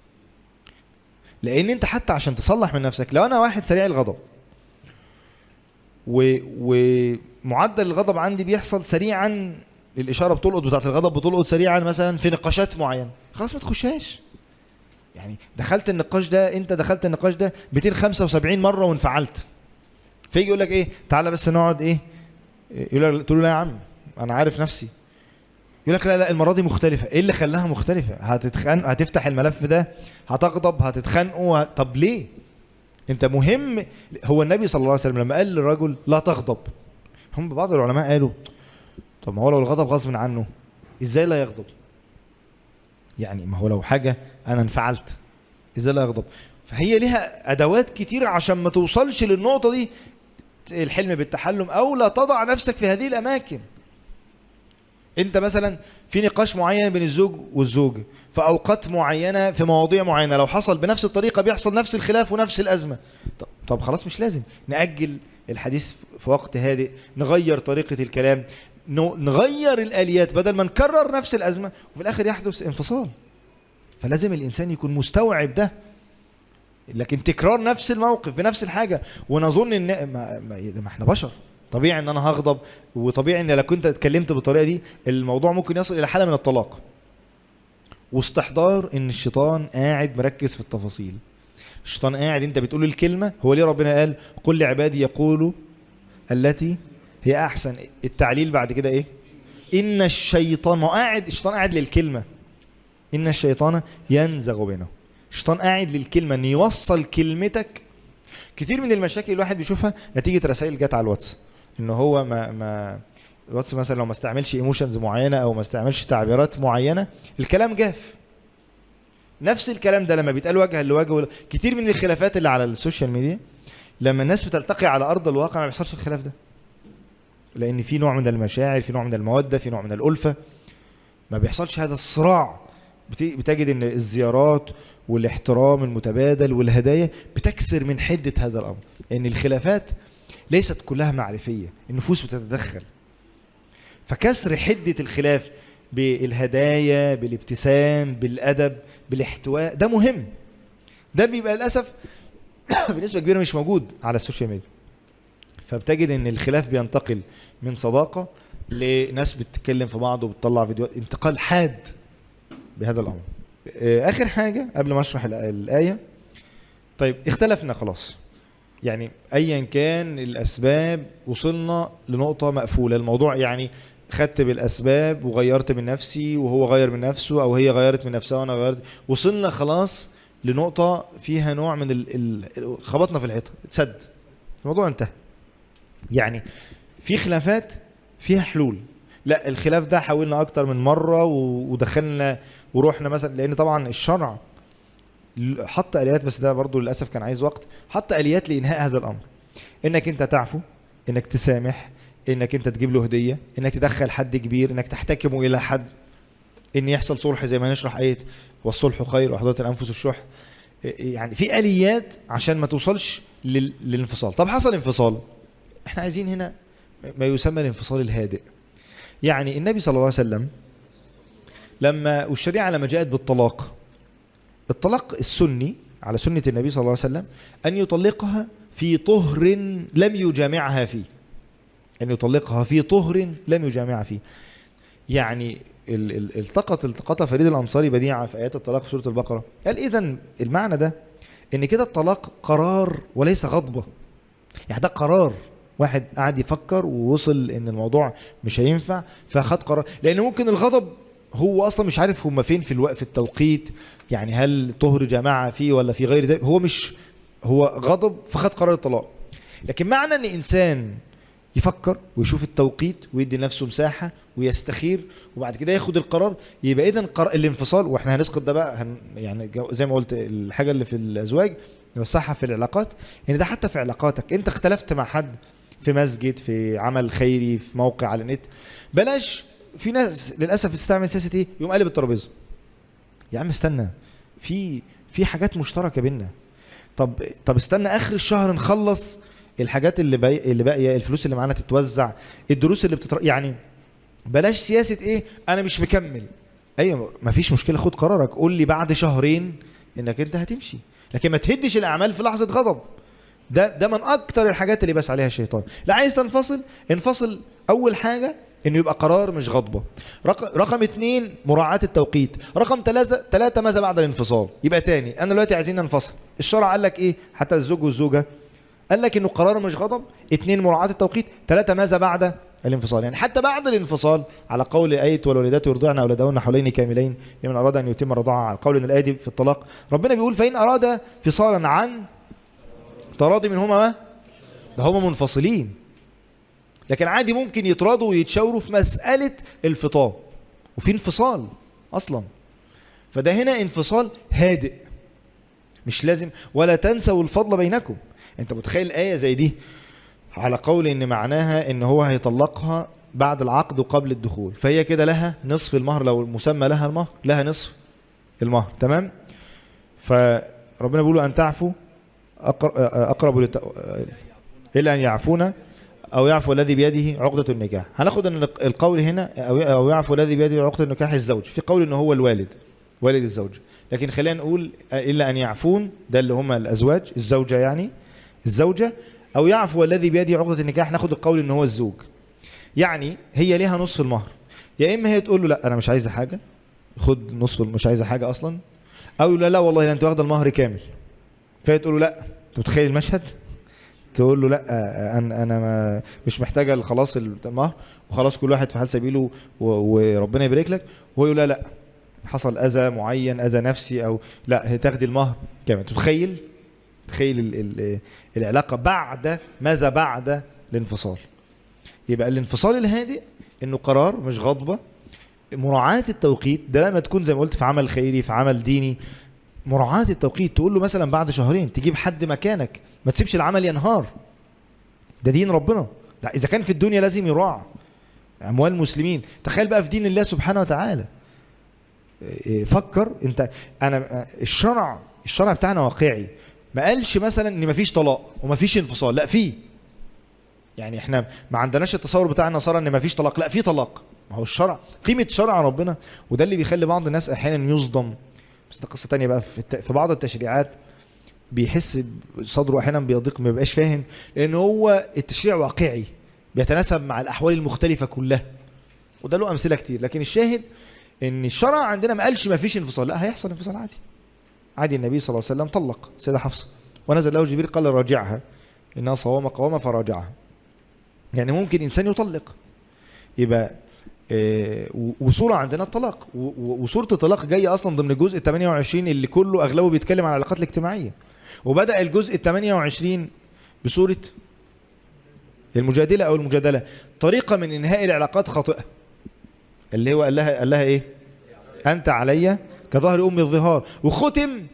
لان انت حتى عشان تصلح من نفسك لو انا واحد سريع الغضب و... ومعدل الغضب عندي بيحصل سريعا الاشاره بتلقط بتاعت الغضب بتلقط سريعا مثلا في نقاشات معينه خلاص ما تخشهاش يعني دخلت النقاش ده انت دخلت النقاش ده 275 مره وانفعلت فيجي يقول لك ايه تعالى بس نقعد ايه يقول لك تقول له لا يا عم انا عارف نفسي يقول لك لا لا المره دي مختلفه ايه اللي خلاها مختلفه هتتخانق هتفتح الملف ده هتغضب هتتخانقوا ه- طب ليه انت مهم هو النبي صلى الله عليه وسلم لما قال للرجل لا تغضب هم بعض العلماء قالوا طب ما هو لو الغضب غصب عنه ازاي لا يغضب يعني ما هو لو حاجه انا انفعلت ازاي لا يغضب فهي ليها ادوات كتيره عشان ما توصلش للنقطه دي الحلم بالتحلم او لا تضع نفسك في هذه الاماكن انت مثلا في نقاش معين بين الزوج والزوجه في اوقات معينه في مواضيع معينه لو حصل بنفس الطريقه بيحصل نفس الخلاف ونفس الازمه طب, طب خلاص مش لازم ناجل الحديث في وقت هادئ نغير طريقه الكلام نو- نغير الاليات بدل ما نكرر نفس الازمه وفي الاخر يحدث انفصال فلازم الانسان يكون مستوعب ده لكن تكرار نفس الموقف بنفس الحاجه ونظن ان ما, ما, ما احنا بشر طبيعي ان انا هغضب وطبيعي ان لو كنت اتكلمت بالطريقه دي الموضوع ممكن يصل الى حاله من الطلاق واستحضار ان الشيطان قاعد مركز في التفاصيل الشيطان قاعد انت بتقول الكلمه هو ليه ربنا قال قل لعبادي يقولوا التي هي احسن التعليل بعد كده ايه ان الشيطان ما هو قاعد الشيطان قاعد للكلمه ان الشيطان ينزغ بينهم الشيطان قاعد للكلمه ان يوصل كلمتك كتير من المشاكل الواحد بيشوفها نتيجه رسائل جت على الواتس ان هو ما ما الواتس مثلا لو ما استعملش ايموشنز معينه او ما استعملش تعبيرات معينه الكلام جاف نفس الكلام ده لما بيتقال وجها لوجه كتير من الخلافات اللي على السوشيال ميديا لما الناس بتلتقي على ارض الواقع ما بيحصلش الخلاف ده لان في نوع من المشاعر في نوع من الموده في نوع من الالفه ما بيحصلش هذا الصراع بت- بتجد ان الزيارات والاحترام المتبادل والهدايا بتكسر من حده هذا الامر ان الخلافات ليست كلها معرفيه النفوس بتتدخل فكسر حده الخلاف بالهدايا بالابتسام بالادب بالاحتواء ده مهم ده بيبقى للاسف بنسبه كبيره مش موجود على السوشيال ميديا فبتجد ان الخلاف بينتقل من صداقه لناس بتتكلم في بعض وبتطلع فيديوهات انتقال حاد بهذا الامر آه، اخر حاجه قبل ما اشرح الآ- الايه طيب اختلفنا خلاص يعني ايا كان الاسباب وصلنا لنقطه مقفوله الموضوع يعني خدت بالاسباب وغيرت من نفسي وهو غير من نفسه او هي غيرت من نفسها وانا غيرت وصلنا خلاص لنقطه فيها نوع من ال... ال... خبطنا في الحيطه اتسد الموضوع انتهى يعني في خلافات فيها حلول لا الخلاف ده حاولنا اكتر من مره و- ودخلنا ورحنا مثلا لان طبعا الشرع ل- حط اليات بس ده برضو للاسف كان عايز وقت حط اليات لانهاء هذا الامر انك انت تعفو انك تسامح انك انت تجيب له هديه انك تدخل حد كبير انك تحتكمه الى حد ان يحصل صلح زي ما نشرح ايه والصلح خير وحضرة الانفس الشح يعني في اليات عشان ما توصلش لل- للانفصال طب حصل انفصال احنا عايزين هنا ما يسمى الانفصال الهادئ يعني النبي صلى الله عليه وسلم لما والشريعه لما جاءت بالطلاق الطلاق السني على سنه النبي صلى الله عليه وسلم ان يطلقها في طهر لم يجامعها فيه ان يطلقها في طهر لم يجامعها فيه يعني ال- ال- التقط التقطها فريد الانصاري بديعه في ايات الطلاق في سوره البقره قال اذا المعنى ده ان كده الطلاق قرار وليس غضبه يعني ده قرار واحد قعد يفكر ووصل ان الموضوع مش هينفع فخد قرار لان ممكن الغضب هو اصلا مش عارف هما فين في الوقت في التوقيت يعني هل طهر جماعه فيه ولا في غير ذلك هو مش هو غضب فخد قرار الطلاق لكن معنى ان انسان يفكر ويشوف التوقيت ويدي نفسه مساحه ويستخير وبعد كده ياخد القرار يبقى اذا قرار الانفصال واحنا هنسقط ده بقى هن يعني جو- زي ما قلت الحاجه اللي في الازواج نوسعها في العلاقات ان ده حتى في علاقاتك انت اختلفت مع حد في مسجد في عمل خيري في موقع على النت بلاش في ناس للاسف بتستعمل سياسه ايه يقوم قلب الترابيزه يا عم استنى في في حاجات مشتركه بينا طب طب استنى اخر الشهر نخلص الحاجات اللي باقي اللي باقيه الفلوس اللي معانا تتوزع الدروس اللي بتتر... يعني بلاش سياسه ايه انا مش مكمل ايوه مفيش مشكله خد قرارك قول لي بعد شهرين انك انت هتمشي لكن ما تهدش الاعمال في لحظه غضب ده ده من اكتر الحاجات اللي بس عليها الشيطان لا عايز تنفصل انفصل اول حاجه انه يبقى قرار مش غضبه رقم رقم اتنين مراعاة التوقيت رقم ثلاثة ثلاثة ماذا بعد الانفصال يبقى تاني انا دلوقتي عايزين ننفصل الشرع قال لك ايه حتى الزوج والزوجة قال لك انه قرار مش غضب اتنين مراعاة التوقيت ثلاثة ماذا بعد الانفصال يعني حتى بعد الانفصال على قول آية والوالدات يرضعن أولادهن حولين كاملين لمن أراد أن يتم الرضاعة على قول إن الآية دي في الطلاق ربنا بيقول فإن أراد فصالا عن تراضي منهما ما ده هما منفصلين لكن عادي ممكن يتراضوا ويتشاوروا في مسألة الفطام وفي انفصال أصلا فده هنا انفصال هادئ مش لازم ولا تنسوا الفضل بينكم انت متخيل آية زي دي على قول ان معناها ان هو هيطلقها بعد العقد وقبل الدخول فهي كده لها نصف المهر لو مسمى لها المهر لها نصف المهر تمام فربنا بيقول ان تعفوا أقر- اقرب للت... الا ان يعفونا او يعفو الذي بيده عقدة النكاح هناخد ان القول هنا او او يعفو الذي بيده عقدة النكاح الزوج في قول ان هو الوالد والد الزوج لكن خلينا نقول الا ان يعفون ده اللي هم الازواج الزوجة يعني الزوجة او يعفو الذي بيده عقدة النكاح ناخد القول ان هو الزوج يعني هي ليها نصف المهر يا اما هي تقول له لا انا مش عايزه حاجه خد نصف مش عايزه حاجه اصلا او يقول لها لا والله ده انت واخده المهر كامل فهي تقول له لا انت متخيل المشهد تقول له لا آه، انا انا ما مش محتاجه خلاص المهر وخلاص كل واحد في حال سبيله و- وربنا يبارك لك وهو يقول لا لا حصل اذى معين اذى نفسي او لا هي تاخدي المهر كامل تتخيل تخيل ال ال العلاقه بعد ماذا بعد الانفصال يبقى الانفصال الهادئ انه قرار مش غضبه مراعاة التوقيت ده لما تكون زي ما قلت في عمل خيري في عمل ديني مراعاة التوقيت تقول له مثلا بعد شهرين تجيب حد مكانك ما تسيبش العمل ينهار ده دين ربنا ده اذا كان في الدنيا لازم يراع اموال المسلمين تخيل بقى في دين الله سبحانه وتعالى إيه، فكر انت انا الشرع الشرع بتاعنا واقعي ما قالش مثلا ان مفيش طلاق ومفيش انفصال لا في يعني احنا ما عندناش التصور بتاع النصارى ان مفيش طلاق لا في طلاق ما هو الشرع قيمه شرع ربنا وده اللي بيخلي بعض الناس احيانا يصدم بس ده قصه تانية بقى في, الت... في بعض التشريعات بيحس صدره احيانا بيضيق ما بيبقاش فاهم لان هو التشريع واقعي بيتناسب مع الاحوال المختلفه كلها وده له امثله كتير لكن الشاهد ان الشرع عندنا ما قالش ما فيش انفصال لا هيحصل انفصال عادي عادي النبي صلى الله عليه وسلم طلق سيدة حفصة ونزل له جبريل قال راجعها انها صوام قوامة فراجعها يعني ممكن انسان يطلق يبقى آه، و- وصورة عندنا الطلاق و- و- وصورة الطلاق جاية أصلا ضمن الجزء ال 28 اللي كله أغلبه بيتكلم عن العلاقات الاجتماعية وبدأ الجزء ال 28 بصورة المجادلة أو المجادلة طريقة من إنهاء العلاقات خاطئة اللي هو قال لها قال لها إيه؟ أنت علي كظهر أم الظهار وختم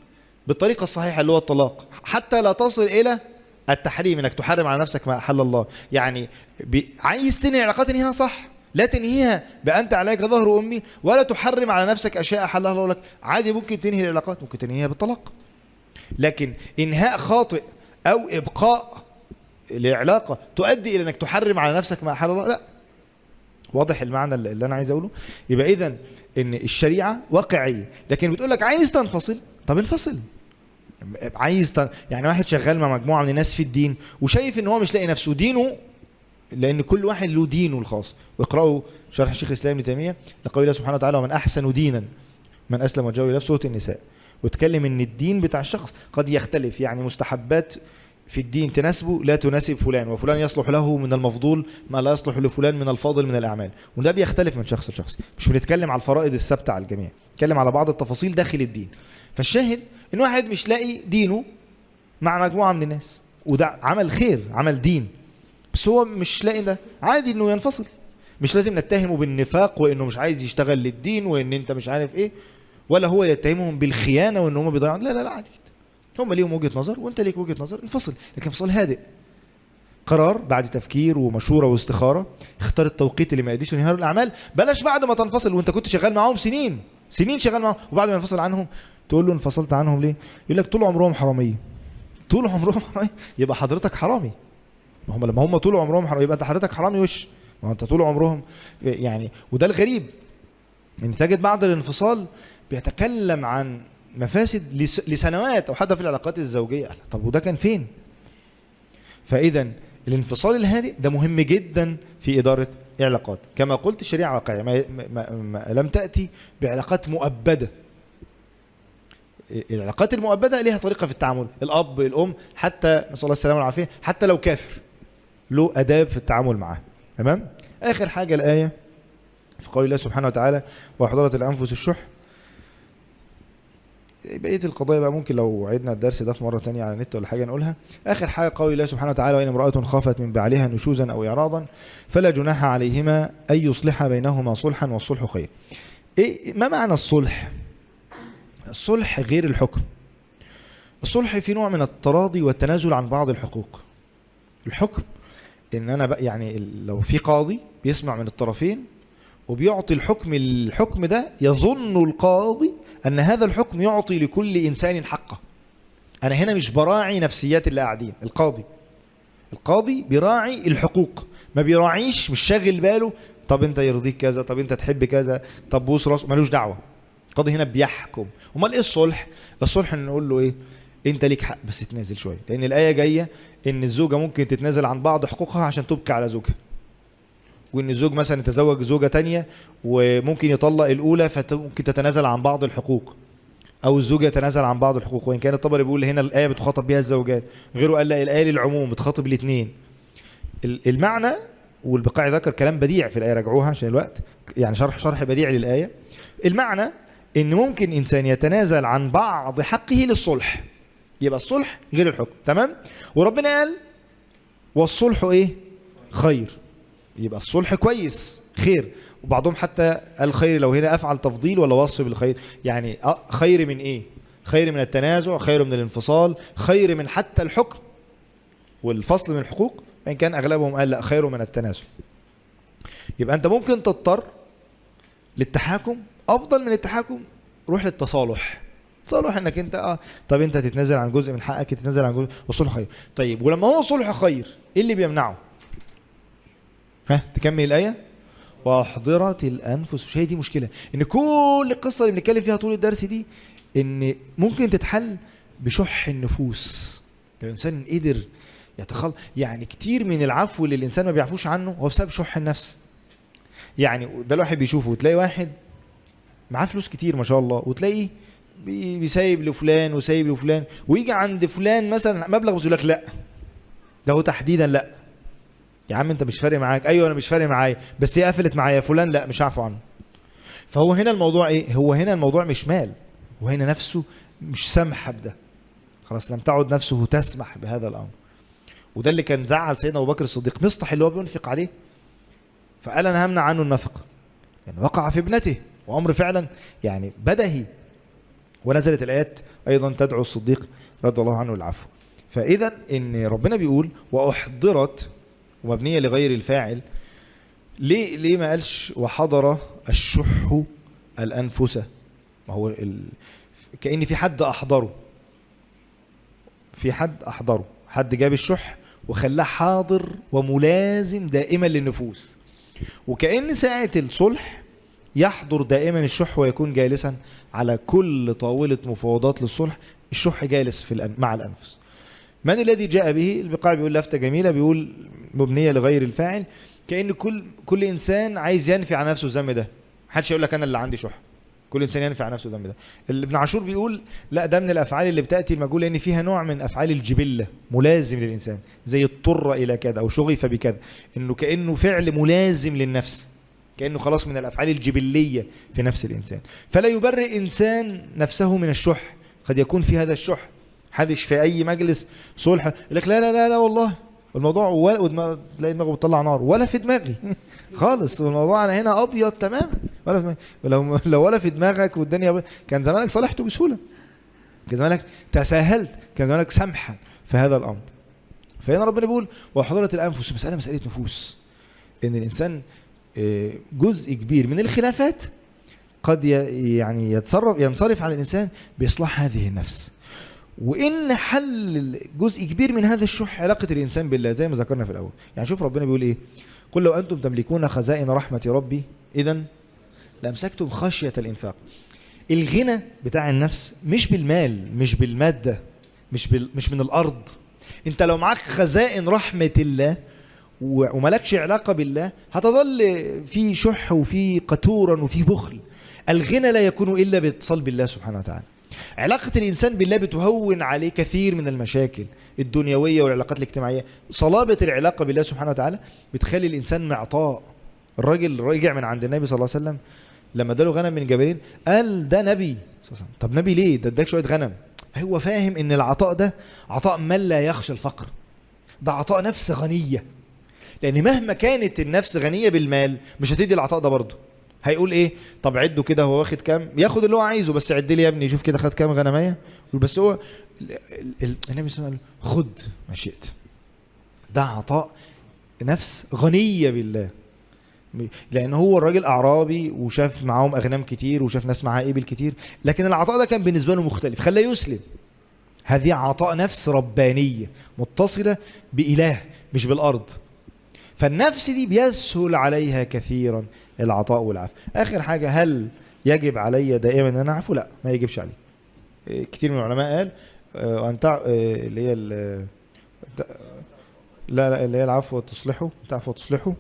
بالطريقه الصحيحه اللي هو الطلاق حتى لا تصل الى التحريم انك تحرم على نفسك ما احل الله يعني بي... عايز تنهي العلاقات انهيها صح لا تنهيها بانت عليك ظهر امي ولا تحرم على نفسك اشياء احلها الله لك عادي ممكن تنهي العلاقات ممكن تنهيها بالطلاق لكن انهاء خاطئ او ابقاء لعلاقه تؤدي الى انك تحرم على نفسك ما احل الله لا واضح المعنى اللي اللي انا عايز اقوله يبقى اذا ان الشريعه واقعيه لكن بتقول لك عايز تنفصل طب انفصل عايز تن... يعني واحد شغال مع مجموعه من الناس في الدين وشايف ان هو مش لاقي نفسه دينه لان كل واحد له دينه الخاص واقرأوا شرح الشيخ الاسلام ابن تيميه لقول الله سبحانه وتعالى ومن احسن دينا من اسلم وجهه الى سوره النساء واتكلم ان الدين بتاع الشخص قد يختلف يعني مستحبات في الدين تناسبه لا تناسب فلان وفلان يصلح له من المفضول ما لا يصلح لفلان من الفاضل من الاعمال وده بيختلف من شخص لشخص مش بنتكلم على الفرائض الثابته على الجميع نتكلم على بعض التفاصيل داخل الدين فالشاهد ان واحد مش لاقي دينه مع مجموعه من الناس وده عمل خير عمل دين بس هو مش لاقي ده عادي انه ينفصل مش لازم نتهمه بالنفاق وانه مش عايز يشتغل للدين وان انت مش عارف ايه ولا هو يتهمهم بالخيانه وان هم بيضيعوا لا لا لا عادي هم ليهم وجهه نظر وانت ليك وجهه نظر انفصل لكن انفصال هادئ قرار بعد تفكير ومشوره واستخاره اختار التوقيت اللي ما يديش لانهيار الاعمال بلاش بعد ما تنفصل وانت كنت شغال معاهم سنين سنين شغال معاهم وبعد ما ينفصل عنهم تقول له انفصلت عنهم ليه يقول لك طول عمرهم حراميه طول عمرهم حراميه يبقى حضرتك حرامي ما هم لما هم طول عمرهم حرامي يبقى انت حضرتك حرامي وش ما هو انت طول عمرهم يعني وده الغريب ان تجد بعد الانفصال بيتكلم عن مفاسد لس- لسنوات او حتى في العلاقات الزوجيه طب وده كان فين فاذا الانفصال الهادئ ده مهم جدا في اداره العلاقات كما قلت الشريعه واقعيه ما, ما, ما لم تاتي بعلاقات مؤبده العلاقات المؤبده ليها طريقه في التعامل الاب الام حتى نسال الله السلامه والعافيه حتى لو كافر له اداب في التعامل معاه تمام اخر حاجه الايه في قول الله سبحانه وتعالى واحضرت الانفس الشح بقيه القضايا بقى ممكن لو عدنا الدرس ده في مره تانية على النت ولا حاجه نقولها اخر حاجه قول الله سبحانه وتعالى وان امراه خافت من بعلها نشوزا او اعراضا فلا جناح عليهما ان يصلحا بينهما صلحا والصلح خير ايه ما معنى الصلح الصلح غير الحكم الصلح في نوع من التراضي والتنازل عن بعض الحقوق الحكم ان انا بقى يعني ال- لو في قاضي بيسمع من الطرفين وبيعطي الحكم الحكم ده يظن القاضي ان هذا الحكم يعطي لكل انسان حقه انا هنا مش براعي نفسيات اللي قاعدين القاضي القاضي بيراعي الحقوق ما بيراعيش مش شاغل باله طب انت يرضيك كذا طب انت تحب كذا طب بوس راسه ملوش دعوه القاضي هنا بيحكم امال ايه الصلح الصلح ان نقول له ايه انت ليك حق بس تنازل شويه لان الايه جايه ان الزوجه ممكن تتنازل عن بعض حقوقها عشان تبكي على زوجها وان الزوج مثلا يتزوج زوجه تانية وممكن يطلق الاولى فممكن تتنازل عن بعض الحقوق او الزوج يتنازل عن بعض الحقوق وان كان الطبري بيقول هنا الايه بتخاطب بها الزوجات غيره قال لا الايه للعموم بتخاطب الاثنين المعنى والبقاع ذكر كلام بديع في الايه راجعوها عشان الوقت يعني شرح شرح بديع للايه المعنى ان ممكن انسان يتنازل عن بعض حقه للصلح يبقى الصلح غير الحكم تمام وربنا قال والصلح ايه خير يبقى الصلح كويس خير وبعضهم حتى قال خير لو هنا افعل تفضيل ولا وصف بالخير يعني أه خير من ايه خير من التنازع خير من الانفصال خير من حتى الحكم والفصل من الحقوق وان كان اغلبهم قال لا خير من التنازع يبقى انت ممكن تضطر للتحاكم افضل من التحاكم روح للتصالح تصالح انك انت اه طب انت تتنازل عن جزء من حقك تتنازل عن جزء والصلح خير طيب ولما هو صلح خير ايه اللي بيمنعه ها تكمل الايه واحضرت الانفس مش هي دي مشكله ان كل القصه اللي بنتكلم فيها طول الدرس دي ان ممكن تتحل بشح النفوس لو الانسان قدر يتخل يعني كتير من العفو اللي الانسان ما بيعفوش عنه هو بسبب شح النفس يعني ده الواحد بيشوفه وتلاقي واحد معاه فلوس كتير ما شاء الله وتلاقيه بي- بيسايب لفلان وسايب لفلان ويجي عند فلان مثلا مبلغ بس يقول لك لا ده هو تحديدا لا يا عم انت مش فارق معاك ايوه انا مش فارق معايا بس هي قفلت معايا فلان لا مش عارفه عنه فهو هنا الموضوع ايه هو هنا الموضوع مش مال وهنا نفسه مش سامحه بده خلاص لم تعد نفسه تسمح بهذا الامر وده اللي كان زعل سيدنا ابو بكر الصديق مصطح اللي هو بينفق عليه فقال انا همنع عنه النفقه يعني وقع في ابنته وامر فعلا يعني بدهي ونزلت الآيات أيضا تدعو الصديق رضي الله عنه العفو فإذا إن ربنا بيقول وأحضرت ومبنية لغير الفاعل ليه ليه ما قالش وحضر الشح الأنفس ما هو ال... كأن في حد أحضره في حد أحضره حد جاب الشح وخلاه حاضر وملازم دائما للنفوس وكأن ساعة الصلح يحضر دائما الشح ويكون جالسا على كل طاولة مفاوضات للصلح الشح جالس في الأن... مع الأنفس من الذي جاء به البقاع بيقول لفتة جميلة بيقول مبنية لغير الفاعل كأن كل كل إنسان عايز ينفي عن نفسه الذنب ده محدش يقول لك أنا اللي عندي شح كل انسان ينفي عن نفسه الذنب ده ابن عاشور بيقول لا ده من الافعال اللي بتاتي المجهول لان فيها نوع من افعال الجبله ملازم للانسان زي اضطر الى كذا او شغف بكذا انه كانه فعل ملازم للنفس كانه خلاص من الافعال الجبليه في نفس الانسان فلا يبرئ انسان نفسه من الشح قد يكون في هذا الشح حدش في اي مجلس صلح يقول لك لا لا لا لا والله الموضوع ولا ودماغ تلاقي دماغه بتطلع نار ولا في دماغي خالص والموضوع انا هنا ابيض تماما ولا في دماغي. لو لو ولا في دماغك والدنيا ب... كان زمانك صالحته بسهوله كان زمانك تساهلت كان زمانك سمحا في هذا الامر فهنا ربنا بيقول وحضرت الانفس مساله مساله نفوس ان الانسان آه، جزء كبير من الخلافات قد ي- يعني يتصرف ينصرف على الانسان باصلاح هذه النفس وان حل جزء كبير من هذا الشح علاقه الانسان بالله زي ما ذكرنا في الاول يعني شوف ربنا بيقول ايه قل لو انتم تملكون خزائن رحمه ربي اذا لامسكتم خشيه الانفاق الغنى بتاع النفس مش بالمال مش بالماده مش بال مش من الارض انت لو معاك خزائن رحمه الله و- وملكش علاقه بالله هتظل في شح وفي قتورا وفي بخل الغنى لا يكون الا باتصال بالله سبحانه وتعالى علاقة الإنسان بالله بتهون عليه كثير من المشاكل الدنيوية والعلاقات الاجتماعية صلابة العلاقة بالله سبحانه وتعالى بتخلي الإنسان معطاء الراجل رجع من عند النبي صلى الله عليه وسلم لما اداله غنم من جبلين قال ده نبي صلى الله عليه وسلم. طب نبي ليه ده اداك شوية غنم هو فاهم ان العطاء ده عطاء من لا يخشى الفقر ده عطاء نفس غنية لان مهما كانت النفس غنية بالمال مش هتدي العطاء ده برضه هيقول ايه طب عده كده هو واخد كام ياخد اللي هو عايزه بس عد لي يا ابني شوف كده خد كام غنميه يقول بس هو ال- ال- ال- النبي صلى الله عليه وسلم قال خد ما شئت ده عطاء نفس غنيه بالله م- لان هو الراجل اعرابي وشاف معاهم اغنام كتير وشاف ناس معاها ابل كتير لكن العطاء ده كان بالنسبه له مختلف خلاه يسلم هذه عطاء نفس ربانيه متصله باله مش بالارض فالنفس دي بيسهل عليها كثيرا العطاء والعفو اخر حاجه هل يجب علي دائما ان انا اعفو لا ما يجبش علي إيه، كتير من العلماء قال آه، ان تع... آه، اللي هي ال- ت- لا لا اللي هي العفو وتصلحه تعفو وتصلحه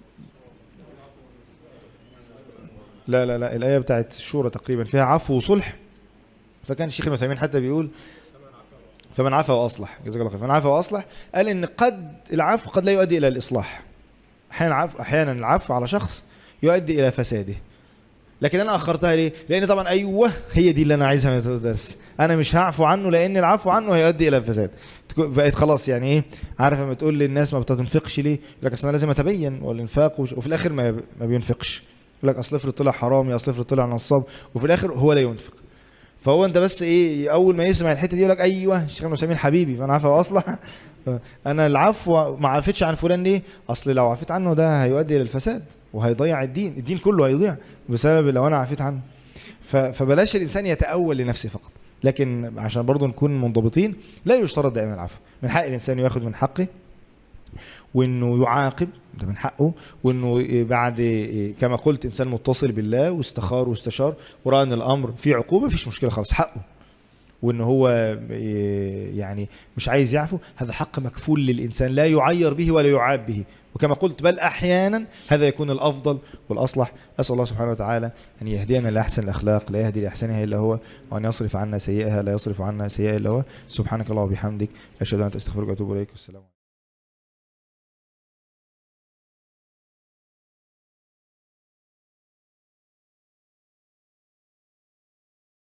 لا لا لا الايه بتاعت الشورى تقريبا فيها عفو وصلح فكان الشيخ ابن عثيمين حتى بيقول فمن عفا واصلح جزاك الله خير فمن عفا واصلح قال ان قد العفو قد لا يؤدي الى الاصلاح احيانا العفو احيانا العفو على شخص يؤدي الى فساده لكن انا اخرتها ليه لان طبعا ايوه هي دي اللي انا عايزها من الدرس انا مش هعفو عنه لان العفو عنه هيؤدي الى الفساد تكون- بقت خلاص يعني ايه عارف لما تقول للناس ما بتنفقش ليه يقول لك اصل انا لازم اتبين والانفاق وش- وفي الاخر ما ما بينفقش يقول لك اصل افرض طلع حرامي اصل افرض طلع نصاب وفي الاخر هو لا ينفق فهو انت بس ايه اول ما يسمع الحته دي يقول لك ايوه الشيخ ابن عثيمين حبيبي فانا عفا واصلح انا العفو ما عفتش عن فلان ليه اصل لو عفيت عنه ده هيؤدي الى الفساد وهيضيع الدين الدين كله هيضيع بسبب لو انا عفيت عنه ف- فبلاش الانسان يتاول لنفسه فقط لكن عشان برضه نكون منضبطين لا يشترط دائما العفو من حق الانسان ياخذ من حقه وانه يعاقب ده من حقه وانه بعد كما قلت انسان متصل بالله واستخار واستشار وراى ان الامر فيه عقوبه مفيش مشكله خالص حقه وان هو يعني مش عايز يعفو هذا حق مكفول للانسان لا يعير به ولا يعاب به وكما قلت بل احيانا هذا يكون الافضل والاصلح اسال الله سبحانه وتعالى ان يهدينا لاحسن الاخلاق لا يهدي لاحسنها الا هو وان يصرف عنا سيئها لا يصرف عنا سيئها الا هو سبحانك اللهم وبحمدك اشهد ان لا اله الا انت استغفرك واتوب اليك والسلام عليكم